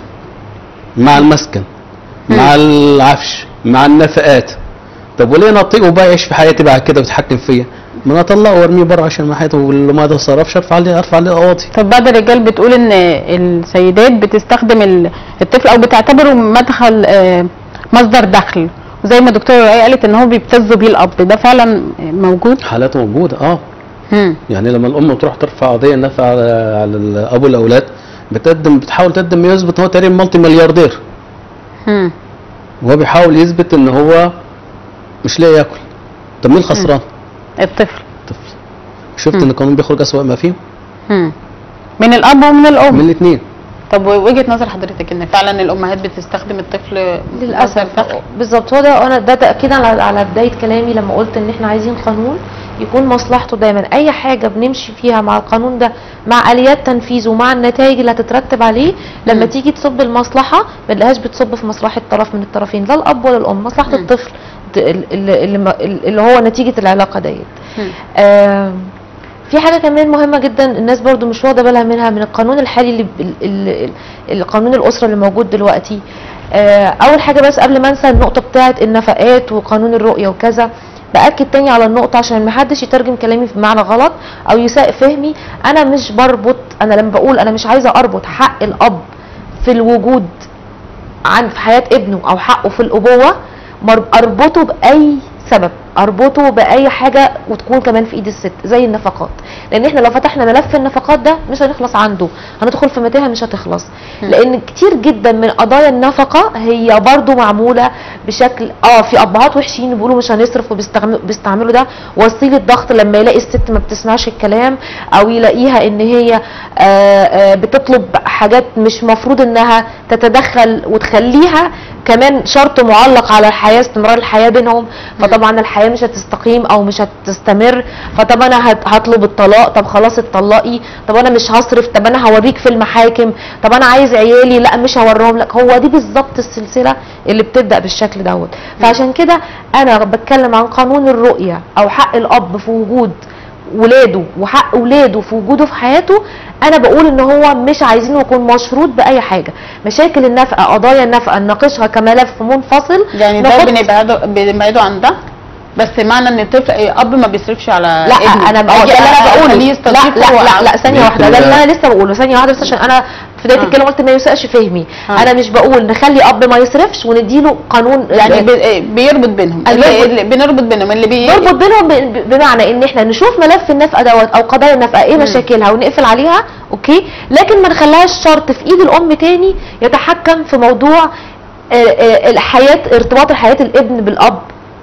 مع المسكن مع العفش مع النفقات طب وليه انا اطيقه بقى يعيش في حياتي بعد كده ويتحكم فيا ما انا اطلقه وارميه بره عشان ما حياته واللي ما تصرفش ارفع عليه ارفع عليه قواضي طب بعض الرجال بتقول ان السيدات بتستخدم ال- الطفل او بتعتبره مدخل آه، مصدر دخل وزي ما دكتوره رؤية قالت ان هو بيبتزوا بيه الاب ده فعلا موجود حالات موجوده اه مم. يعني لما الام تروح ترفع قضيه نفع على على الاب والاولاد بتقدم بتحاول تقدم ما يثبت ان هو تقريبا مالتي ملياردير مم. وهو بيحاول يثبت ان هو مش لاقي ياكل طب مين الخسران؟ الطفل الطفل شفت مم. ان القانون بيخرج اسوأ ما فيه مم. من الاب ومن الام من الاثنين طب وجهه نظر حضرتك ان فعلا الامهات بتستخدم الطفل للاسف مصدر دخل؟ بالظبط هو ده انا ده تاكيدا على على بدايه كلامي لما قلت ان احنا عايزين قانون يكون مصلحته دايما اي حاجه بنمشي فيها مع القانون ده مع اليات تنفيذه ومع النتائج اللي هتترتب عليه لما مم. تيجي تصب المصلحه ما تلاقيهاش بتصب في مصلحه طرف من الطرفين لا الاب ولا الام مصلحه مم. الطفل د- اللي, اللي, اللي هو نتيجه العلاقه ديت مم. آم، في حاجه كمان مهمه جدا الناس برضو مش واخده بالها منها من القانون الحالي اللي ال- ال- ال- القانون الاسره اللي موجود دلوقتي آه، اول حاجه بس قبل ما انسى النقطه بتاعه النفقات وقانون الرؤيه وكذا باكد تاني على النقطه عشان ما حدش يترجم كلامي بمعنى غلط او يساء فهمي انا مش بربط انا لما بقول انا مش عايزه اربط حق الاب في الوجود عن في حياه ابنه او حقه في الابوه مر- اربطه باي سبب اربطه باي حاجه وتكون كمان في ايد الست زي النفقات لان احنا لو فتحنا ملف النفقات ده مش هنخلص عنده هندخل في متاهه مش هتخلص لان كتير جدا من قضايا النفقه هي برضو معموله بشكل اه في ابهات وحشين بيقولوا مش هنصرف وبيستعملوا بيستعملوا ده وسيله ضغط لما يلاقي الست ما بتسمعش الكلام او يلاقيها ان هي آه آه بتطلب حاجات مش مفروض انها تتدخل وتخليها كمان شرط معلق على الحياه استمرار الحياه بينهم فطبعا الحياه الحياه مش هتستقيم او مش هتستمر فطب انا هت- هطلب الطلاق طب خلاص اتطلقي طب انا مش هصرف طب انا هوريك في المحاكم طب انا عايز عيالي لا مش هوريهم لك هو دي بالظبط السلسله اللي بتبدا بالشكل دوت فعشان كده انا بتكلم عن قانون الرؤيه او حق الاب في وجود ولاده وحق ولاده في وجوده في حياته انا بقول ان هو مش عايزينه يكون مشروط باي حاجه مشاكل النفقه قضايا النفقه نناقشها كملف منفصل يعني ده نحط- بنبعده بنبعده عن ده بس معنى ان الطفل إيه، اب ما بيصرفش على لا ابنه انا أو بقول ده اللي انا أخليه بقوله لا يستضيفه لا لا, وأعمل- لا ثانيه واحده ده اللي انا لسه بقوله ثانيه واحده بس عشان انا في بدايه آه. الكلام قلت ما يساءش فهمي آه. انا مش بقول نخلي اب ما يصرفش ونديله قانون يعني بي- إيه، بيربط بينهم اللي اللي بيربط- اللي بنربط بينهم اللي بي نربط بينهم ب- بمعنى ان احنا نشوف ملف النفقه دوت او قضايا النفقه ايه مشاكلها ونقفل عليها اوكي لكن ما نخليهاش شرط في ايد الام تاني يتحكم في موضوع آه، آه، الحياه ارتباط الحياه الابن بالاب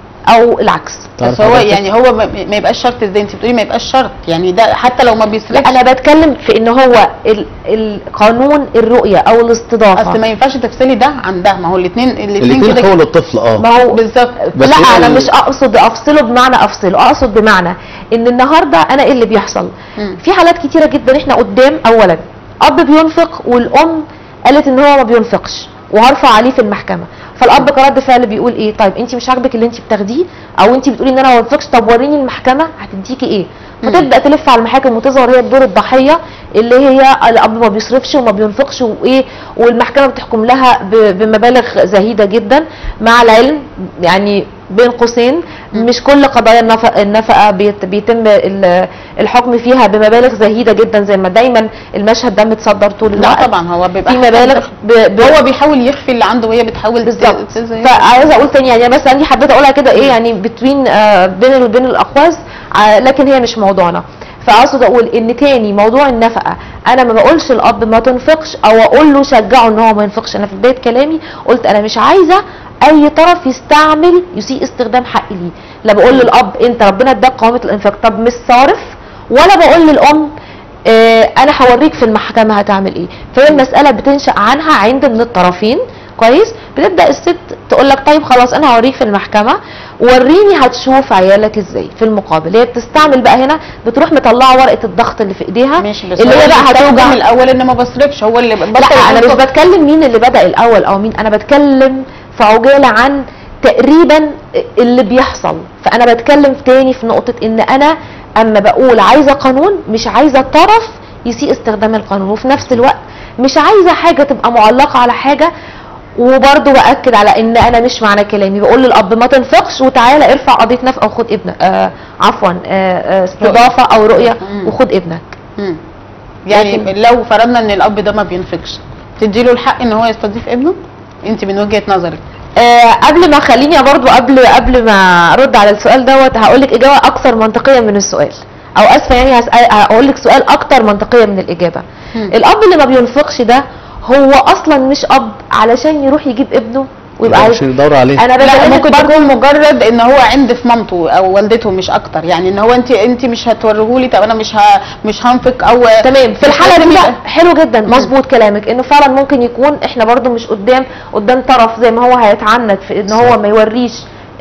او العكس بس هو يعني هو ما ما يبقاش شرط ازاي انت بتقولي ما يبقاش شرط يعني ده حتى لو ما لا بيصرفش انا بتكلم في ان هو ال- القانون الرؤيه او الاستضافه اصل ما ينفعش تفصلي ده عن ده ما هو الاثنين الاثنين الاثنين كده هو للطفل اه ما هو بالظبط بس لا هي انا ال- مش اقصد افصله بمعنى افصله اقصد بمعنى ان النهارده انا ايه اللي بيحصل مم. في حالات كتيره جدا احنا قدام اولا اب بينفق والام قالت ان هو ما بينفقش وهرفع عليه في المحكمه فالاب كرد فعل بيقول ايه طيب انت مش عاجبك اللي انت بتاخديه او انت بتقولي ان انا ما بنفقش طب وريني المحكمه هتديكي ايه فتبدا تلف على المحاكم وتظهر هي بدور الضحيه اللي هي الاب ما بيصرفش وما بينفقش وايه والمحكمه بتحكم لها ب- بمبالغ زهيده جدا مع العلم يعني بين قوسين مش كل قضايا النفقه النفقه بيت- بيتم ال- الحكم فيها بمبالغ زهيده جدا زي ما دايما المشهد ده متصدر طول الوقت لا طبعا هو بيبقى في مبالغ ب... ب... هو بيحاول يخفي اللي عنده وهي بتحاول بالظبط ت- ت- فعايزه اقول تاني يعني أنا بس عندي حبيت اقولها كده ايه يعني بتوين آه بين وبين الاقواس آه لكن هي مش موضوعنا فاقصد اقول ان تاني موضوع النفقه انا ما بقولش الاب ما تنفقش او اقول له شجعه ان هو ما ينفقش انا في بدايه كلامي قلت انا مش عايزه اي طرف يستعمل يسيء استخدام حقي ليه لا بقول للاب انت ربنا اداك قوامه الانفاق طب مش صارف ولا بقول للام آه، انا هوريك في المحكمه هتعمل ايه فهي المساله بتنشا عنها عند من الطرفين كويس بتبدا الست تقول لك طيب خلاص انا هوريك في المحكمه وريني هتشوف عيالك ازاي في المقابل هي بتستعمل بقى هنا بتروح مطلعه ورقه الضغط اللي في ايديها ماشي بس اللي هو هي بقى بيستخدم هتوجع الاول ان ما بصرفش هو اللي لا بطل انا مش ينفق. بتكلم مين اللي بدا الاول او مين انا بتكلم في عجاله عن تقريبا اللي بيحصل فانا بتكلم تاني في نقطه ان انا اما بقول عايزه قانون مش عايزه طرف يسيء استخدام القانون وفي نفس الوقت مش عايزه حاجه تبقى معلقه على حاجه وبرضه باكد على ان انا مش معنى كلامي بقول للاب ما تنفقش وتعالى ارفع قضيه نفقه وخد ابنك آه عفوا آه آه استضافه او رؤيه مم. وخد ابنك مم. يعني لكن- لو فرضنا ان الاب ده ما بينفقش تديله الحق ان هو يستضيف ابنه انت من وجهه نظرك آه قبل ما خليني برضو قبل قبل ما ارد على السؤال دوت هقول لك اجابه اكثر منطقيه من السؤال او اسفه يعني هسأل هقول لك سؤال اكتر منطقيه من الاجابه مم. الاب اللي ما بينفقش ده هو اصلا مش اب علشان يروح يجيب ابنه ويبقى عايز عشان يدور عليه انا لا بكلمك ممكن برضو تكون مجرد ان هو عند في مامته او والدته مش اكتر يعني ان هو انت انت مش هتوريهولي طب انا مش ه... مش هنفق او تمام في مش الحاله لازم دي يبقى- بقى حلو جدا مظبوط كلامك انه فعلا ممكن يكون احنا برضو مش قدام قدام طرف زي ما هو هيتعنت في ان هو ما يوريش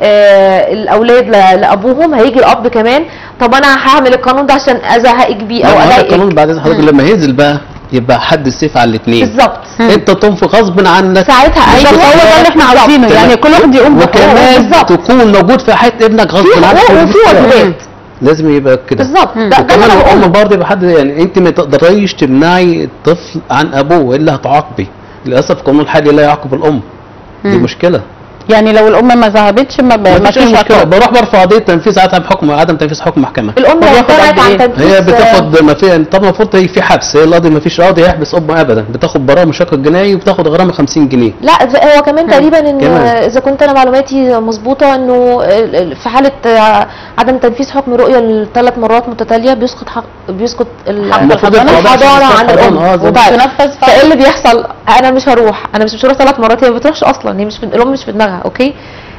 آه الاولاد ل- لابوهم هيجي الاب كمان طب انا هعمل القانون ده عشان ازهقك بيه او لا، ما هو القانون اضايقك بعد حضرتك لما ينزل بقى يبقى حد السيف على الاثنين بالظبط انت تنفق غصب عنك ساعتها بالظبط أيوة، هو ده اللي احنا بالظبط. عاوزينه يعني كل واحد يقوم بحقوقه وكمان بالظبط. تكون موجود في حياه ابنك غصب في عنك حقوق وفي واجبات لازم يبقى كده بالظبط ده ده وكمان اللي أنا الام بقوله. برضه يبقى حد يعني انت ما تقدريش تمنعي الطفل عن ابوه والا هتعاقبي للاسف القانون الحالي لا يعاقب الام دي مم. مشكله يعني لو الام ما ذهبتش ما, ب... ما ما فيش فيش مشكله عقاب. بروح برفع قضيه تنفيذ ساعتها بحكم عدم تنفيذ حكم محكمه الام هو لو بياخد طلعت قد عن إيه؟ تنفيذ هي بتاخد ما في طب المفروض هي في حبس هي القاضي ما فيش قاضي يحبس امه ابدا بتاخد براءه مشقق جنائي وبتاخد غرامه 50 جنيه لا ز- هو كمان تقريبا ان كمان. اذا كنت انا معلوماتي مظبوطه انه ال- ال- في حاله آه، عدم تنفيذ حكم رؤيه لثلاث مرات متتاليه بيسقط حق بيسقط ال- حق المفروض الحضانة القضاء الحضانه عشان عن يسقط الام حضانة، اه زي ما- وبتنفذ فايه اللي بيحصل انا مش هروح انا مش مش هروح ثلاث مرات هي ما بتروحش اصلا هي مش في الام مش في دماغها اوكي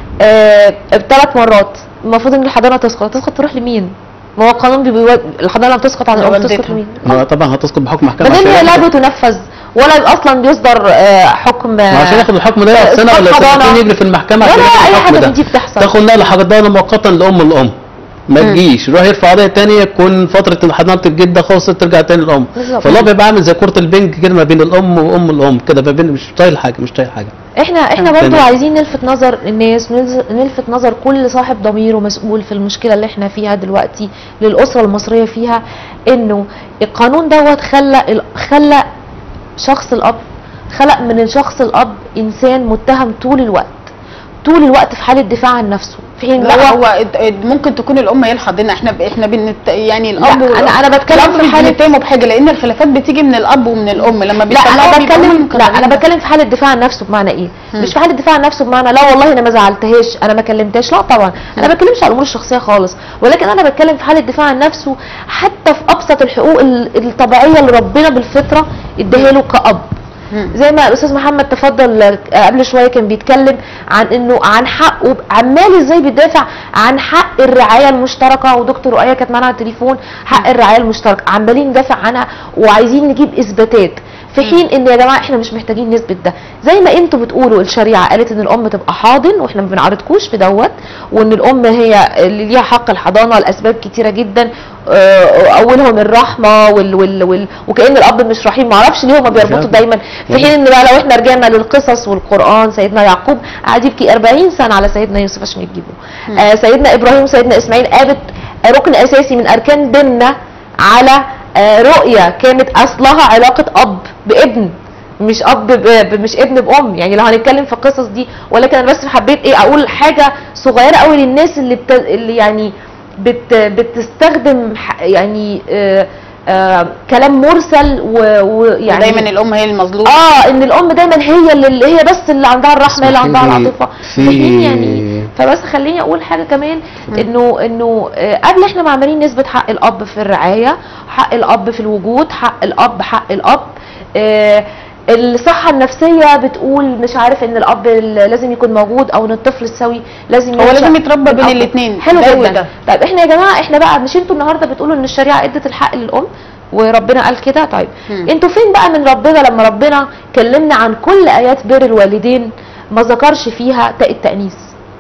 آه ثلاث مرات المفروض ان الحضانه تسقط تسقط تروح لمين ما هو القانون بيبقى الحضانه بتسقط عن الام والدتها. تسقط لمين ما طبعا هتسقط بحكم محكمه بعدين هي عشان- لا بتنفذ ولا اصلا بيصدر آه، حكم ما عشان ياخد الحكم ده يقعد سنه ولا إسقاط حضانة. سنتين يجري في المحكمه عشان ولا ياخد اي الحكم حاجه ده من دي بتحصل تاخد نقل حضانه مؤقتا لام الام ما تجيش يروح يرفع قضيه تانية يكون فتره حضانه الجده خلصت ترجع تاني الام بالظبط. فالله بيبقى عامل زي كره البنج كده ما بين الام وام الام كده ما بين مش طايل حاجه مش طايل حاجه احنا احنا تمام. برضو عايزين نلفت نظر الناس ونلز- نلفت نظر كل صاحب ضمير ومسؤول في المشكله اللي احنا فيها دلوقتي للاسره المصريه فيها انه القانون دوت خلى ال- خلى شخص الاب خلق من الشخص الاب انسان متهم طول الوقت طول الوقت في حاله دفاع عن نفسه في حين لا هو هو اد- اد- ممكن تكون الام هي الحاضنه احنا ب... احنا بنت... يعني الاب لا، أنا- أنا بتكلم الاب في مش حالة- بنتهمه بحاجه لان الخلافات بتيجي من الاب ومن الام لما لا بيطلعوا انا بيبقوا بتكلم هم لا انا مكررين. بتكلم في حاله دفاع عن نفسه بمعنى ايه مم. مش في حاله دفاع عن نفسه بمعنى لا والله انا ما زعلتهاش انا ما كلمتهاش لا طبعا انا ما بتكلمش على الامور الشخصيه خالص ولكن انا بتكلم في حاله دفاع عن نفسه حتى في ابسط الحقوق ال- الطبيعيه اللي ربنا بالفطره اداها له كاب مم. زي ما الاستاذ محمد تفضل آه، قبل شويه كان بيتكلم عن انه عن حقه عمال ازاي بيدافع عن حق الرعايه المشتركه ودكتور رؤيه كانت معانا على التليفون حق الرعايه المشتركه عمالين ندافع عنها وعايزين نجيب اثباتات في حين ان يا جماعه احنا مش محتاجين نثبت ده زي ما انتوا بتقولوا الشريعه قالت ان الام تبقى حاضن واحنا ما بنعارضكوش في دوت وان الام هي اللي ليها حق الحضانه لاسباب كتيره جدا آه، اولهم الرحمه وال وال وال وكان الاب مش رحيم ما اعرفش ليه هما بيربطوا فعلا. دايما في حين ان بقى لو احنا رجعنا للقصص والقران سيدنا يعقوب قعد يبكي 40 سنه على سيدنا يوسف عشان يجيبه آه سيدنا ابراهيم وسيدنا اسماعيل قامت ركن اساسي من اركان ديننا على آه رؤيه كانت اصلها علاقه اب بابن مش اب ب... ب- مش ابن بام يعني لو هنتكلم في القصص دي ولكن انا بس حبيت ايه اقول حاجه صغيره قوي للناس اللي بت... اللي يعني بت... بتستخدم ح- يعني آه آه كلام مرسل و- ويعني دايما الام هي المظلومه اه ان الام دايما هي اللي اللي هي بس اللي عندها الرحمه هي اللي عندها اسمحي لي، العاطفه في- في حين يعني فبس خليني اقول حاجه كمان انه انه آه، قبل احنا ما عمالين نثبت حق الاب في الرعايه حق الاب في الوجود حق الاب حق الاب آه، الصحة النفسية بتقول مش عارف ان الاب ال- لازم يكون موجود او ان الطفل السوي لازم هو ينشأ لازم يتربى بين الأب. الاتنين، حلو ده جدا وده. طيب احنا يا جماعة احنا بقى مش انتوا النهاردة بتقولوا ان الشريعة ادت الحق للام وربنا قال كده طيب مم. انتوا فين بقى من ربنا لما ربنا كلمنا عن كل ايات بر الوالدين ما ذكرش فيها تاء التأنيث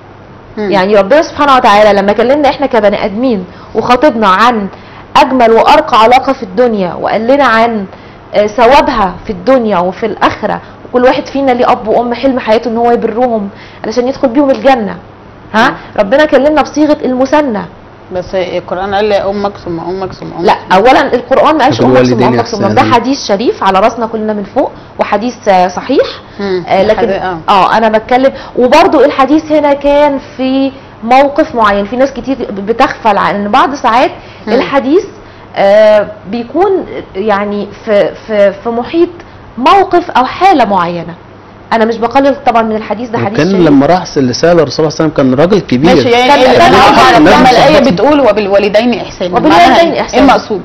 مم. يعني ربنا سبحانه وتعالى لما كلمنا احنا كبني ادمين وخاطبنا عن اجمل وارقى علاقه في الدنيا وقال لنا عن آه، ثوابها في الدنيا وفي الاخره وكل واحد فينا ليه اب وام حلم حياته ان هو يبرهم علشان يدخل بيهم الجنه ها ربنا كلمنا بصيغه المثنى بس القران قال لي امك ثم امك ثم امك لا اولا القران ما قالش امك ثم وبالوالدين امك ثم ده إحسانا. حديث شريف على راسنا كلنا من فوق وحديث آه، صحيح مم. آه لكن حد- آه. اه انا بتكلم وبرضو الحديث هنا كان في موقف معين في ناس كتير بتغفل عن ان بعض ساعات مم. الحديث آه بيكون يعني في في في محيط موقف او حاله معينه انا مش بقلل طبعا من الحديث ده حديث وكان شريف. لما راح الرسالة الرسول صلى الله عليه وسلم كان راجل كبير ماشي يعني كان- إيه كان اللي- أربعة لما لما الايه صحبتي. بتقول وبالوالدين احسانا وبالوالدين معناها إيه؟ إحسانا. ايه المقصود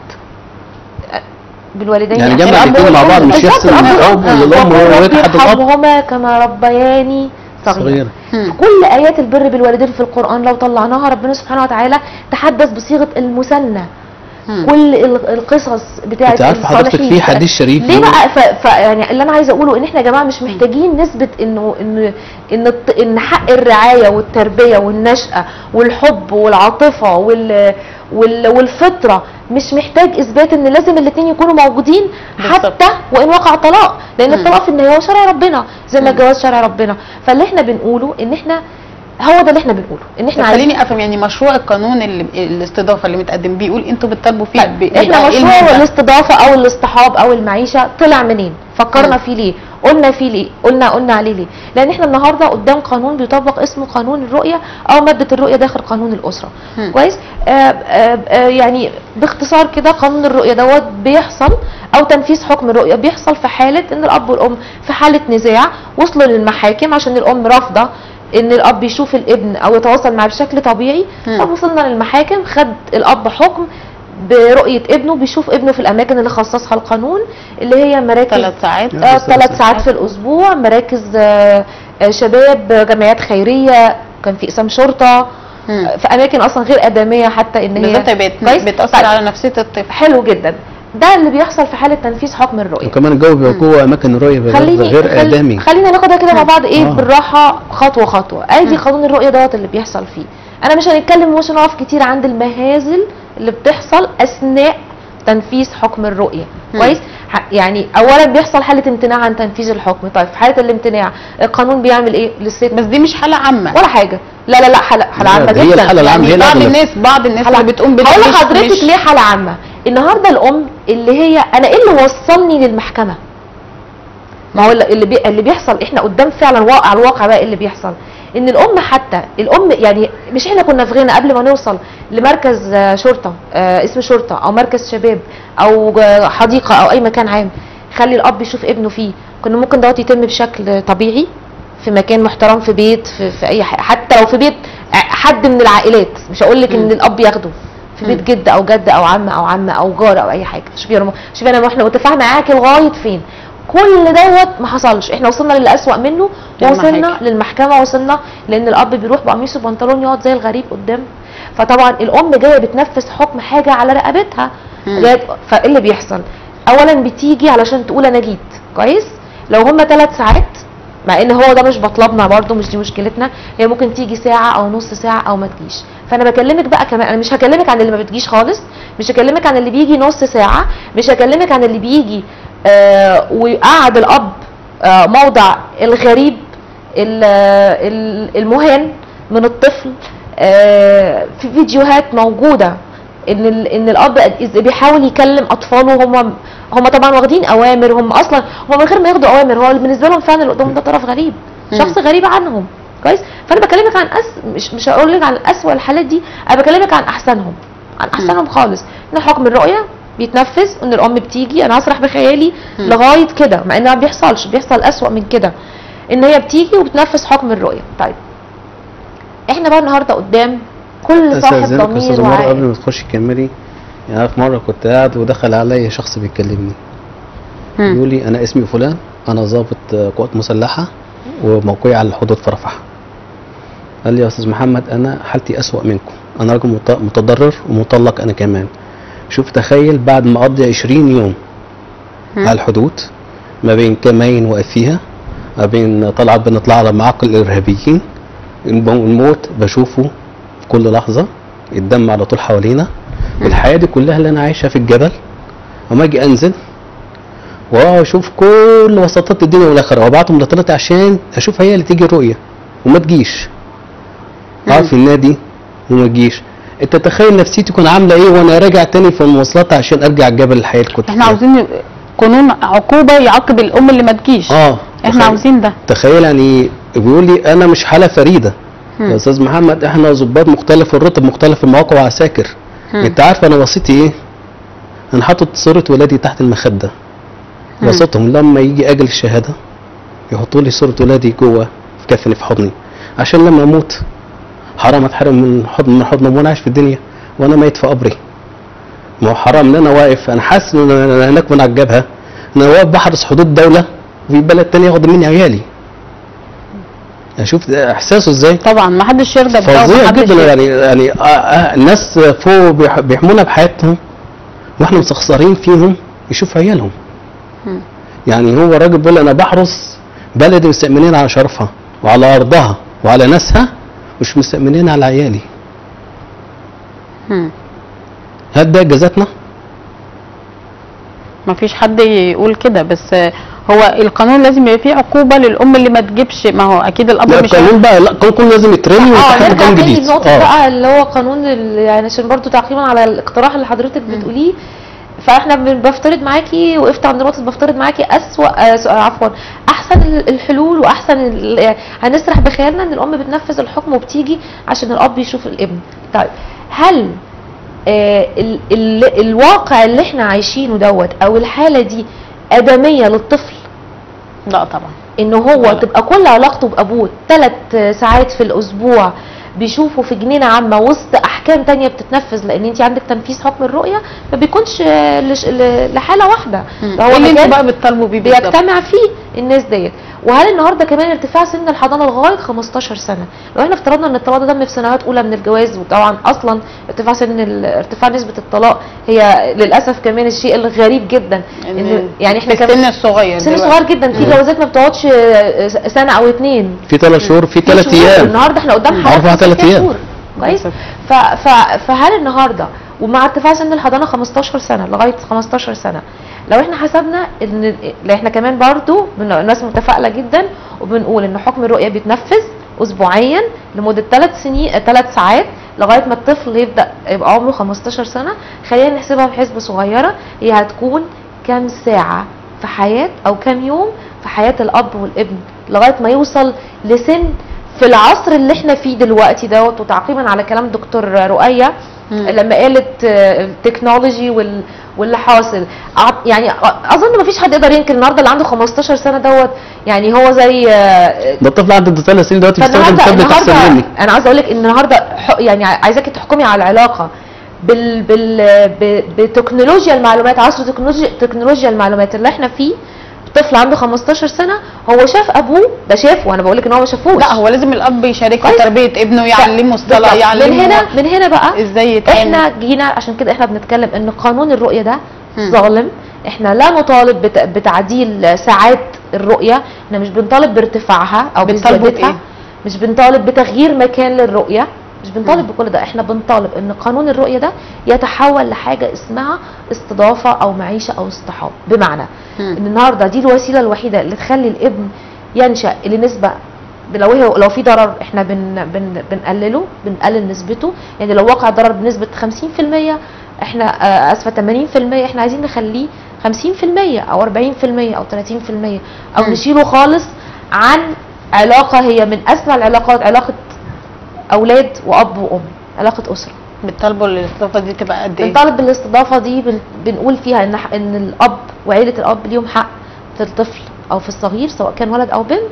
بالوالدين يعني إحسانا. جمع الأب الاثنين مع بعض مش بالظبط، يحسن الأب الاب والأم. للام وقل رب ويجحد الاب ارحمهما كما ربياني صغيرا صغير مم. كل ايات البر بالوالدين في القران لو طلعناها ربنا سبحانه وتعالى تحدث بصيغه المثنى مم. كل ال- القصص بتاعت انت عارف حضرتك الصالحين. في حديث شريف ليه بيقول- بقى ف... ف... يعني اللي انا عايزه اقوله ان احنا يا جماعه مش محتاجين نثبت انه ان ان الط- ان حق الرعايه والتربيه والنشأه والحب والعاطفه وال... وال... والفطره مش محتاج اثبات ان لازم الاثنين يكونوا موجودين بالظبط. حتى وان وقع طلاق لان مم. الطلاق في النهايه هو شرع ربنا زي ما مم. الجواز شرع ربنا فاللي احنا بنقوله ان احنا هو ده اللي احنا بنقوله ان احنا طب عايزين خليني افهم يعني مشروع القانون اللي الاستضافه اللي متقدم بيقول انتوا بتطالبوا فيه طيب، ب- احنا يبقى إيه مشروع المبدأ؟ الاستضافه او الاصطحاب او المعيشه طلع منين فكرنا مم. فيه ليه قلنا فيه ليه قلنا قلنا عليه ليه لان احنا النهارده قدام قانون بيطبق اسمه قانون الرؤيه او ماده الرؤيه داخل قانون الاسره مم. كويس آه آه آه يعني باختصار كده قانون الرؤيه دوت بيحصل او تنفيذ حكم الرؤيه بيحصل في حاله ان الاب والام في حاله نزاع وصلوا للمحاكم عشان الام رافضه ان الاب يشوف الابن او يتواصل معاه بشكل طبيعي مم. طب وصلنا للمحاكم خد الاب حكم برؤيه ابنه بيشوف ابنه في الاماكن اللي خصصها القانون اللي هي مراكز ثلاث ساعات آه. آه ثلاث ثلاث ساعات في الاسبوع مراكز آه آه، شباب آه، جمعيات خيريه كان في اقسام شرطه مم. آه، في اماكن اصلا غير ادميه حتى ان هي بالظبط بت- كويس؟ بتاثر طيب. على نفسيه الطفل حلو جدا ده اللي بيحصل في حاله تنفيذ حكم الرؤيه وكمان الجو بيبقى جوه اماكن الرؤيه بيبقى خليني غير خل- ادمي خلينا ناخدها كده مع بعض ايه آه. بالراحه خطوه خطوه ادي قانون الرؤيه دوت اللي بيحصل فيه انا مش هنتكلم ومش هنقف كتير عند المهازل اللي بتحصل اثناء تنفيذ حكم الرؤيه مم. كويس ح- يعني اولا بيحصل حاله امتناع عن تنفيذ الحكم طيب في حاله الامتناع القانون بيعمل ايه للست بس دي مش حاله عامه ولا حاجه لا لا لا حاله حاله لا، عامه ده هي جدا الحالة العامة هي يعني بعض الأغلب. الناس بعض الناس حالة اللي بتقوم هقول بالمش- لحضرتك مش- ليه حاله عامه النهارده الام اللي هي انا ايه اللي وصلني للمحكمه ما هو اللي بي... اللي بيحصل احنا قدام فعلا واقع على الواقع بقى إيه اللي بيحصل ان الام حتى الام يعني مش احنا كنا في غنى قبل ما نوصل لمركز آه، شرطه آه، اسم شرطه او مركز شباب او آه، حديقه او اي مكان عام خلي الاب يشوف ابنه فيه كنا ممكن دوت يتم بشكل طبيعي في مكان محترم في بيت في, في اي حاجه حتى لو في بيت ع- حد من العائلات مش هقول لك ان الاب ياخده في بيت جد او جد او عم او عمه او جار او اي حاجه شوفي يا رم- شوفي انا احنا متفاهمه معاكي لغايه فين كل دوت ما حصلش احنا وصلنا للي اسوأ منه لما ووصلنا هيك. للمحكمه وصلنا لان الاب بيروح بقميص وبنطلون يقعد زي الغريب قدام فطبعا الام جايه بتنفذ حكم حاجه على رقبتها مم. جايه فايه اللي بيحصل اولا بتيجي علشان تقول انا جيت كويس لو هم ثلاث ساعات مع ان هو ده مش مطلبنا برضو مش دي مشكلتنا هي ممكن تيجي ساعه او نص ساعه او ما تجيش فانا بكلمك بقى كمان انا مش هكلمك عن اللي ما بتجيش خالص مش هكلمك عن اللي بيجي نص ساعه مش هكلمك عن اللي بيجي آه ويقعد الاب آه موضع الغريب ال- ال- المهان من الطفل آه في فيديوهات موجوده ان ال- ان الاب إذا بيحاول يكلم اطفاله هم هم طبعا واخدين اوامر هم اصلا هم من غير ما ياخدوا اوامر هو بالنسبه لهم فعلا اللي قدامهم ده طرف غريب مم. شخص غريب عنهم كويس فانا بكلمك عن أس... مش مش هقول لك عن اسوأ الحالات دي انا بكلمك عن احسنهم عن احسنهم خالص ان حكم الرؤيه بيتنفذ ان الام بتيجي انا هسرح بخيالي مم. لغايه كده مع انها ما بيحصلش بيحصل اسوأ من كده ان هي بتيجي وبتنفذ حكم الرؤيه طيب احنا بقى النهارده قدام كل صاحب استاذنك يا ضمير استاذ مره قبل وعقل ما تخشي تكملي يعني أنا في مره كنت قاعد ودخل عليا شخص بيكلمني مم. يقول لي انا اسمي فلان انا ضابط آه، قوات مسلحه وموقعي على الحدود في رفح قال لي يا استاذ محمد انا حالتي اسوأ منكم انا راجل مت- متضرر ومطلق انا كمان شوف تخيل بعد ما اقضي 20 يوم مم. على الحدود ما بين كمين واقف فيها ما بين طلعت بنطلع على معاقل الارهابيين الم- الموت بشوفه في كل لحظه الدم على طول حوالينا والحياه دي كلها اللي انا عايشها في الجبل وما اجي انزل واشوف كل وسطات الدنيا والاخره وابعتهم لطلعت عشان اشوف هي اللي تيجي الرؤيه وما تجيش اقعد في النادي وما تجيش انت تخيل نفسيتي تكون عامله ايه وانا راجع تاني في المواصلات عشان ارجع الجبل الحياه اللي كنت احنا فيها. عاوزين قانون عقوبه يعاقب الام اللي ما تجيش اه احنا تخيل- عاوزين ده تخيل يعني بيقول لي انا مش حاله فريده مم. يا استاذ محمد احنا ضباط مختلف الرتب مختلف المواقع وعساكر مم. انت عارف انا وصيتي ايه انا حاطط صوره ولادي تحت المخده مم. وصيتهم لما يجي اجل الشهاده يحطوا لي صوره ولادي جوه في كفني في حضني عشان لما اموت حرام اتحرم من حضن من حضنهم وانا عايش في الدنيا وانا ميت في قبري ما هو حرام ان انا واقف انا حاسس ان انا هناك من على الجبهه ان انا واقف بحرس حدود دوله وفي بلد تاني ياخد مني عيالي اشوف ده احساسه ازاي طبعا ما حدش يرضى بده فظيع ومحدش جدا يرضى. يعني يعني آه آه الناس فوق بيح- بيحمونا بحياتهم واحنا مستخسرين فيهم يشوف عيالهم مم. يعني هو راجل بيقول انا بحرس بلد مستأمنين على شرفها وعلى ارضها وعلى ناسها مش مستأمنين على عيالي مم. هل ده جزاتنا؟ ما فيش حد يقول كده بس هو القانون لازم يبقى فيه عقوبه للام اللي ما تجيبش ما هو اكيد الاب لا مش القانون بقى لا القانون لازم يترمي اه ويتحط نرجع قانون تاني جديد لنقطة بقى اللي هو قانون ال- يعني عشان برضو تعقيبا على الاقتراح اللي حضرتك بتقوليه فاحنا بن- بفترض معاكي وقفت عند نقطة بفترض معاكي اسوأ آه، س- آه، عفوا احسن ال- الحلول واحسن ال- يعني هنسرح بخيالنا ان الام بتنفذ الحكم وبتيجي عشان الاب يشوف الابن طيب هل آه ال ال الواقع اللي احنا عايشينه دوت او الحالة دي ادمية للطفل لا طبعا ان هو لا. تبقى كل علاقته بابوه ثلاث ساعات في الاسبوع بيشوفوا في جنينه عامه وسط احكام تانية بتتنفذ لان انت عندك تنفيذ حكم الرؤيه ما بيكونش لش- ل- لحاله واحده مم. ده هو ايه اللي انتوا مكان بقى بتطالبوا بيه بالظبط؟ بيجتمع فيه الناس ديت وهل النهارده كمان ارتفاع سن الحضانه لغايه 15 سنه لو احنا افترضنا ان الطلاق ده تم في سنوات اولى من الجواز وطبعا اصلا ارتفاع سن ال- ارتفاع نسبه الطلاق هي للاسف كمان الشيء الغريب جدا ان يعني احنا في السن الصغير سن دلوقتي. صغير جدا في جوازات ما بتقعدش آه، سنه او اتنين في ثلاث شهور في في ثلاث شهور. ايام النهارده احنا قدام أربعة حالات ثلاث ست أيام. شهور. كويس بالظبط. ف ف فهل النهارده ومع ارتفاع سن الحضانه 15 سنه لغايه 15 سنه لو احنا حسبنا ان لا احنا كمان برضو من الناس متفائله جدا وبنقول ان حكم الرؤيه بيتنفذ اسبوعيا لمده 3 سنين 3 ساعات لغايه ما الطفل يبدا يبقى عمره 15 سنه خلينا نحسبها بحسبه صغيره هي هتكون كام ساعه في حياه او كام يوم في حياه الاب والابن لغايه ما يوصل لسن في العصر اللي احنا فيه دلوقتي دوت وتعقيبا على كلام دكتور رؤية مم. لما قالت آه، التكنولوجي وال واللي حاصل أع- يعني أ- اظن ما فيش حد يقدر ينكر النهارده اللي عنده 15 سنه دوت يعني هو زي آه، ده الطفل عنده ثلاث سنين دلوقتي بيستخدم فالنهارده تابلت احسن النهارده مني انا عايزه اقول لك ان النهارده ح- يعني عايزاكي تحكمي على العلاقه بال بال ب- بتكنولوجيا المعلومات عصر تكنولوجيا تكنولوجيا المعلومات اللي احنا فيه طفل عنده 15 سنه هو شاف ابوه ده شافه انا بقول لك ان هو ما شافوش لا هو لازم الاب يشارك في كويس. تربيه ابنه يعلمه الصلاه بالظبط. يعلمه من هنا من هنا بقى ازاي يتعامل احنا جينا عشان كده احنا بنتكلم ان قانون الرؤيه ده مم. ظالم احنا لا نطالب بت- بتعديل ساعات الرؤيه احنا مش بنطالب بارتفاعها او بتطالبوا بزيادتها بإيه؟ مش بنطالب بتغيير مكان للرؤيه مش بنطالب بكل ده احنا بنطالب ان قانون الرؤيه ده يتحول لحاجه اسمها استضافه او معيشه او اصطحاب بمعنى مم. ان النهارده دي الوسيله الوحيده اللي تخلي الابن ينشا لنسبه لو هي لو في ضرر احنا بن بن بنقلله بنقلل نسبته يعني لو وقع ضرر بنسبه 50% احنا آه، اسفه 80% احنا عايزين نخليه 50% او 40% او 30% او مم. نشيله خالص عن علاقه هي من اسمى العلاقات علاقه اولاد واب وام علاقه اسره بتطالبوا الاستضافه دي تبقى قد ايه؟ بنطالب بالاستضافه دي بن- بنقول فيها ان ان الاب وعيله الاب ليهم حق في الطفل او في الصغير سواء كان ولد او بنت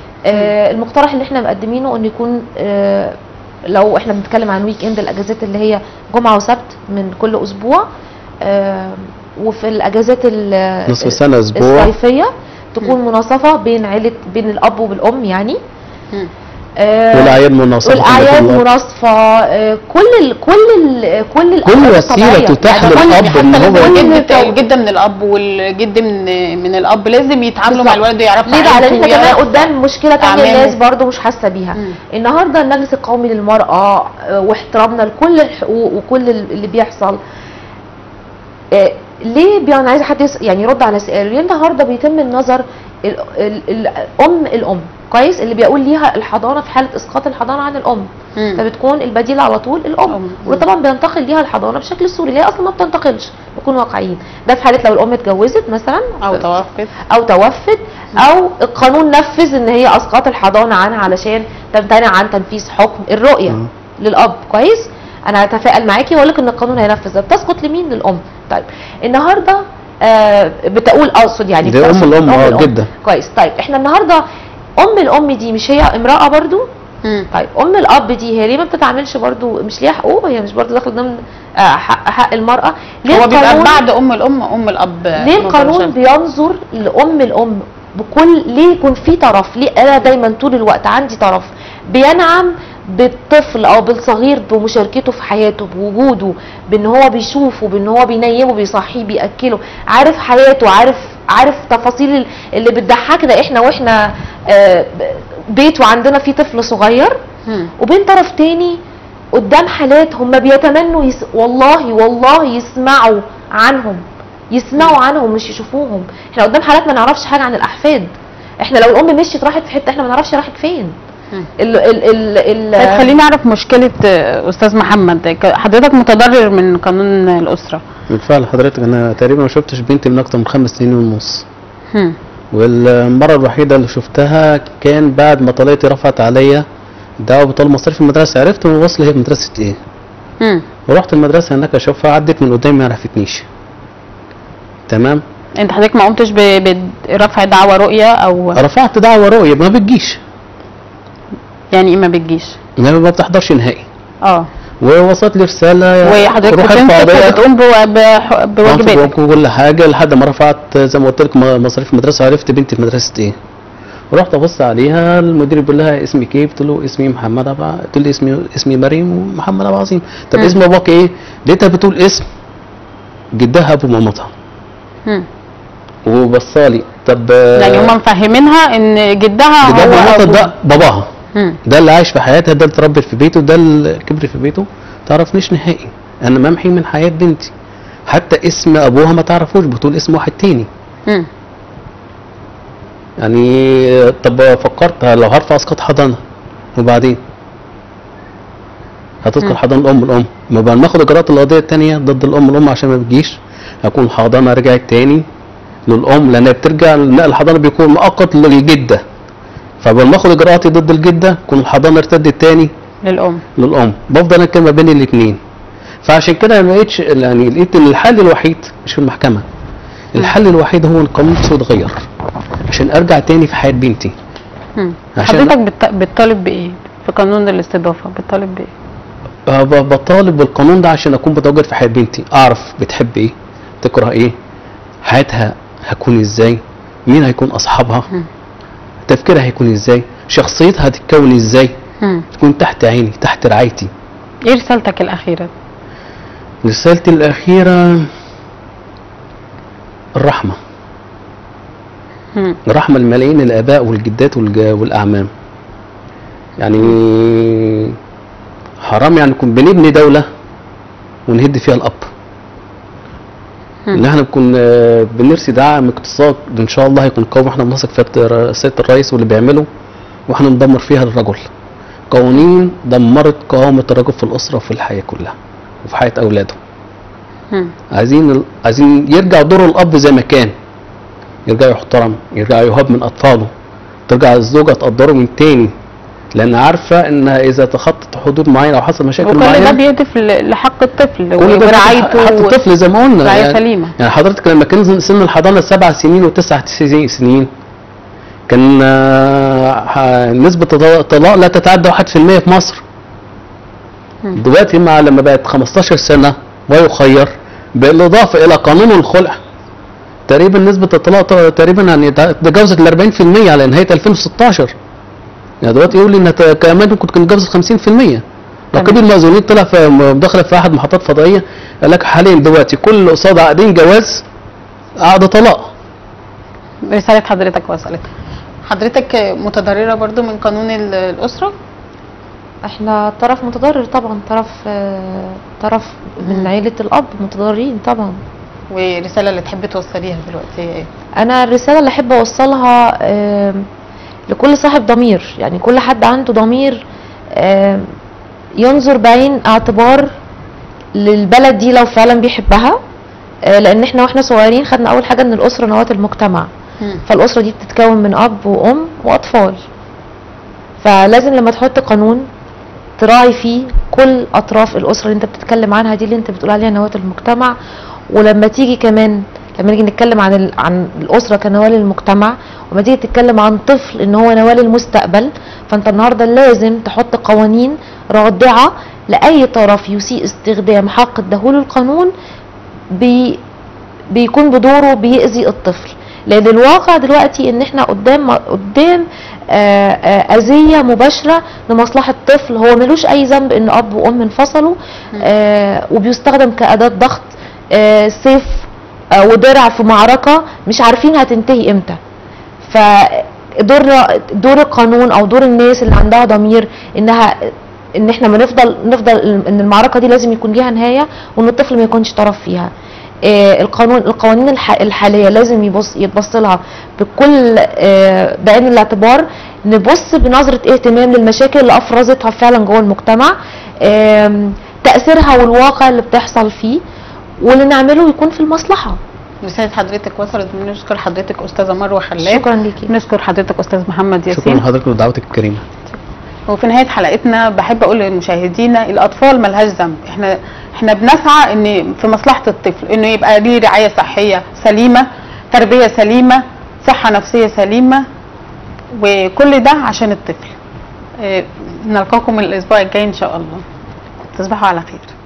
آه المقترح اللي احنا مقدمينه ان يكون آه لو احنا بنتكلم عن ويك اند الاجازات اللي هي جمعه وسبت من كل اسبوع آه وفي الاجازات ال- نصف السنه اسبوع الصيفيه تكون مناصفه بين عيله بين الاب وبالام يعني مم. آه والاعياد مناصفه والاعياد الله. مناصفه آه، كل ال كل ال كل الأوقات وسيلة الطبيعية. تتاح يعني للأب حتى إن هو لو يكون الجد متو- الجده من الاب والجد من من الاب لازم يتعاملوا مع بالظبط. الولد ويعرفوا ليه بقى لان عيلته احنا كمان ويعرفوا- قدام مشكله تانية أعمامه. الناس برضو مش حاسه بيها مم. النهارده المجلس القومي للمراه آه، واحترامنا لكل الحقوق وكل اللي بيحصل آه، ليه بي انا عايزه حد يس- يعني يرد على سؤال ليه النهارده بيتم النظر ال- ال- الام الام كويس اللي بيقول ليها الحضانه في حاله اسقاط الحضانه عن الام مم. فبتكون البديل على طول الام الأم. وطبعا بينتقل ليها الحضانه بشكل سوري اللي هي اصلا ما بتنتقلش نكون واقعيين ده في حاله لو الام اتجوزت مثلا او توفت او توفت او القانون نفذ ان هي اسقاط الحضانه عنها علشان تمتنع عن تنفيذ حكم الرؤيه مم. للاب كويس انا هتفائل معاكي واقول لك ان القانون هينفذ ده بتسقط لمين للام طيب النهارده آه بتقول اقصد يعني دي أم بتقصد الأم، آه، جدا. كويس طيب احنا النهارده ام الام دي مش هي امراه برضو مم. طيب ام الاب دي هي ليه ما بتتعاملش برضو مش ليها حقوق هي مش برضو داخله ضمن آه، حق, حق المراه ليه هو بيبقى القانون- بعد ام الام ام الاب ليه القانون مباشرة. بينظر لام الام بكل ليه يكون في طرف ليه انا دايما طول الوقت عندي طرف بينعم بالطفل او بالصغير بمشاركته في حياته بوجوده بان هو بيشوفه بان هو بينيمه بيصحيه بياكله عارف حياته عارف عارف تفاصيل اللي بتضحكنا احنا واحنا آه، ب- بيت وعندنا فيه طفل صغير مم. وبين طرف تاني قدام حالات هم بيتمنوا يس... والله والله يسمعوا عنهم يسمعوا عنهم مش يشوفوهم احنا قدام حالات ما نعرفش حاجه عن الاحفاد احنا لو الام مشيت راحت في حته احنا ما نعرفش راحت فين مم. ال ال ال ال طيب خليني اعرف مشكله آه، استاذ محمد ك- حضرتك متضرر من قانون الاسره بالفعل حضرتك انا تقريبا ما شفتش بنتي من اكتر من خمس سنين ونص مم. والمره الوحيده اللي شفتها كان بعد ما طلعتي رفعت عليا دعوه بطلب مصاريف المدرسه عرفت من وصل هي في مدرسه ايه مم. ورحت المدرسه هناك اشوفها عدت من قدامي ما عرفتنيش تمام انت حضرتك ما قمتش ب- برفع دعوى رؤيه او رفعت دعوه رؤيه ما بتجيش يعني ايه ما بتجيش ما ما بتحضرش نهائي اه ووصلت لي رساله وحضرتك روح ارفع بتمسك قضية. وبتقوم بوا- بح- بواجباتك وكل حاجه لحد ما رفعت زي ما قلت لك مصاريف المدرسه عرفت بنتي في مدرسه ايه رحت ابص عليها المدير بيقول لها اسمك ايه؟ قلت له اسمي محمد ابو قلت له اسمي اسمي مريم ومحمد ابو عظيم طب مم. اسم باباك ايه؟ لقيتها بتقول اسم جدها ابو مامتها مم. وبصالي طب يعني هم مفهمينها ان جدها جدها ابو هو مامتها أبوها. ده باباها مم. ده اللي عايش في حياتها ده اللي اتربت في بيته ده اللي كبر في بيته تعرفنيش نهائي انا ممحي من حياه بنتي حتى اسم ابوها ما تعرفوش بتقول اسم واحد تاني مم. يعني طب فكرت لو هرفع اسقاط حضانه وبعدين هتسقط مم. حضانه الام الام ما بقى ناخد اجراءات القضيه التانيه ضد الام الام عشان ما بتجيش هكون الحضانه رجعت تاني للام لانها بترجع نقل الحضانه بيكون مؤقت للجده فبقى ناخد اجراءاتي ضد الجده تكون الحضانه ارتدت تاني للام للام بفضل انا كده ما بين الاثنين فعشان كده ما لقيتش يعني لقيت ان الحل الوحيد مش في المحكمه الحل الوحيد هو القانون نفسه يتغير عشان ارجع تاني في حياه بنتي مم. عشان- حضرتك بت- بتطالب بايه في قانون الاستضافه بتطالب بايه أه ب- بطالب بالقانون ده عشان اكون بتواجد في حياه بنتي اعرف بتحب ايه تكره ايه حياتها هتكون ازاي مين هيكون اصحابها مم. تفكيرها هيكون ازاي شخصيتها هتتكون ازاي مم. تكون تحت عيني تحت رعايتي ايه رسالتك الاخيره رسالتي الأخيرة الرحمة مم. الرحمة لملايين الآباء والجدات والج- والأعمام يعني حرام يعني نكون بنبني دولة ونهد فيها الأب مم. ان احنا نكون آه، بنرسي دعم اقتصاد ان شاء الله هيكون قوي احنا بنثق في الر- سياده الرئيس واللي بيعمله واحنا ندمر فيها الرجل قوانين دمرت قوامة الرجل في الأسرة وفي الحياة كلها وفي حياة أولاده مم. عايزين ال- عايزين يرجع دور الاب زي ما كان يرجع يحترم يرجع يهاب من اطفاله ترجع الزوجه تقدره من تاني لان عارفه انها اذا تخطت حدود معينه او حصل مشاكل وكل ده معينه بيهدف ل- لحق الطفل كل ده ورعايته حتى الطفل زي ما قلنا رعاية يعني, سليمة. يعني حضرتك لما كان سن الحضانه سبع سنين وتسع سنين- سنين كان آه، ح- نسبة الطلاق لا تتعدى 1% في مصر مم. دلوقتي مع لما بقت 15 سنة ويخير بالإضافة إلى قانون الخلع تقريبا نسبة الطلاق ط- تقريبا يعني تع- تجاوزت ال 40% على نهاية 2016 يعني دلوقتي يقول لي انها ت- كمان ممكن تكون تجاوزت 50% رقيب المأذونين طلع في مداخلة في أحد محطات فضائية قال لك حاليا دلوقتي كل قصاد عقدين جواز عقد طلاق رسالة حضرتك وصلت حضرتك متضررة برضو من قانون ال- الأسرة احنا طرف متضرر طبعا طرف آه، طرف مم. من عيلة الأب متضررين طبعا والرسالة اللي تحبي توصليها دلوقتي هي ايه؟ انا الرساله اللي احب اوصلها آم، لكل صاحب ضمير يعني كل حد عنده ضمير آم، ينظر بعين اعتبار للبلد دي لو فعلا بيحبها آه، لان احنا واحنا صغيرين خدنا اول حاجه ان الاسره نواه المجتمع مم. فالاسره دي بتتكون من اب وام واطفال فلازم لما تحط قانون تراعي فيه كل اطراف الاسره اللي انت بتتكلم عنها دي اللي انت بتقول عليها نواه المجتمع ولما تيجي كمان لما نيجي نتكلم عن ال... عن الاسره كنواه للمجتمع وما تيجي تتكلم عن طفل ان هو نواه للمستقبل فانت النهارده لازم تحط قوانين رادعه لاي طرف يسيء استخدام حق اداهوله القانون بي بيكون بدوره بيأذي الطفل لان الواقع دلوقتي ان احنا قدام قدام آه، آه، اذيه مباشره لمصلحه طفل هو ملوش اي ذنب ان اب وام انفصلوا آه، وبيستخدم كاداه ضغط آه، سيف آه، ودرع في معركه مش عارفين هتنتهي امتى فدور دور القانون او دور الناس اللي عندها ضمير انها ان احنا ما نفضل نفضل ان المعركه دي لازم يكون ليها نهايه وان الطفل ما يكونش طرف فيها آه، القانون القوانين الح- الحاليه لازم يبص يتبص لها بكل آه، بعين الاعتبار نبص بنظره اهتمام للمشاكل اللي افرزتها فعلا جوه المجتمع آم، تاثيرها والواقع اللي بتحصل فيه واللي نعمله يكون في المصلحه رسالة حضرتك وصلت بنشكر حضرتك أستاذة مروة خلاف شكرا ليكي نشكر حضرتك أستاذ محمد شكرا ياسين لحضرتك ودعوتك الكريمة وفي نهايه حلقتنا بحب اقول لمشاهدينا الاطفال ملهاش ذنب احنا احنا بنسعى ان في مصلحه الطفل انه يبقى ليه رعايه صحيه سليمه تربيه سليمه صحه نفسيه سليمه وكل ده عشان الطفل اه، نلقاكم الاسبوع الجاي ان شاء الله تصبحوا على خير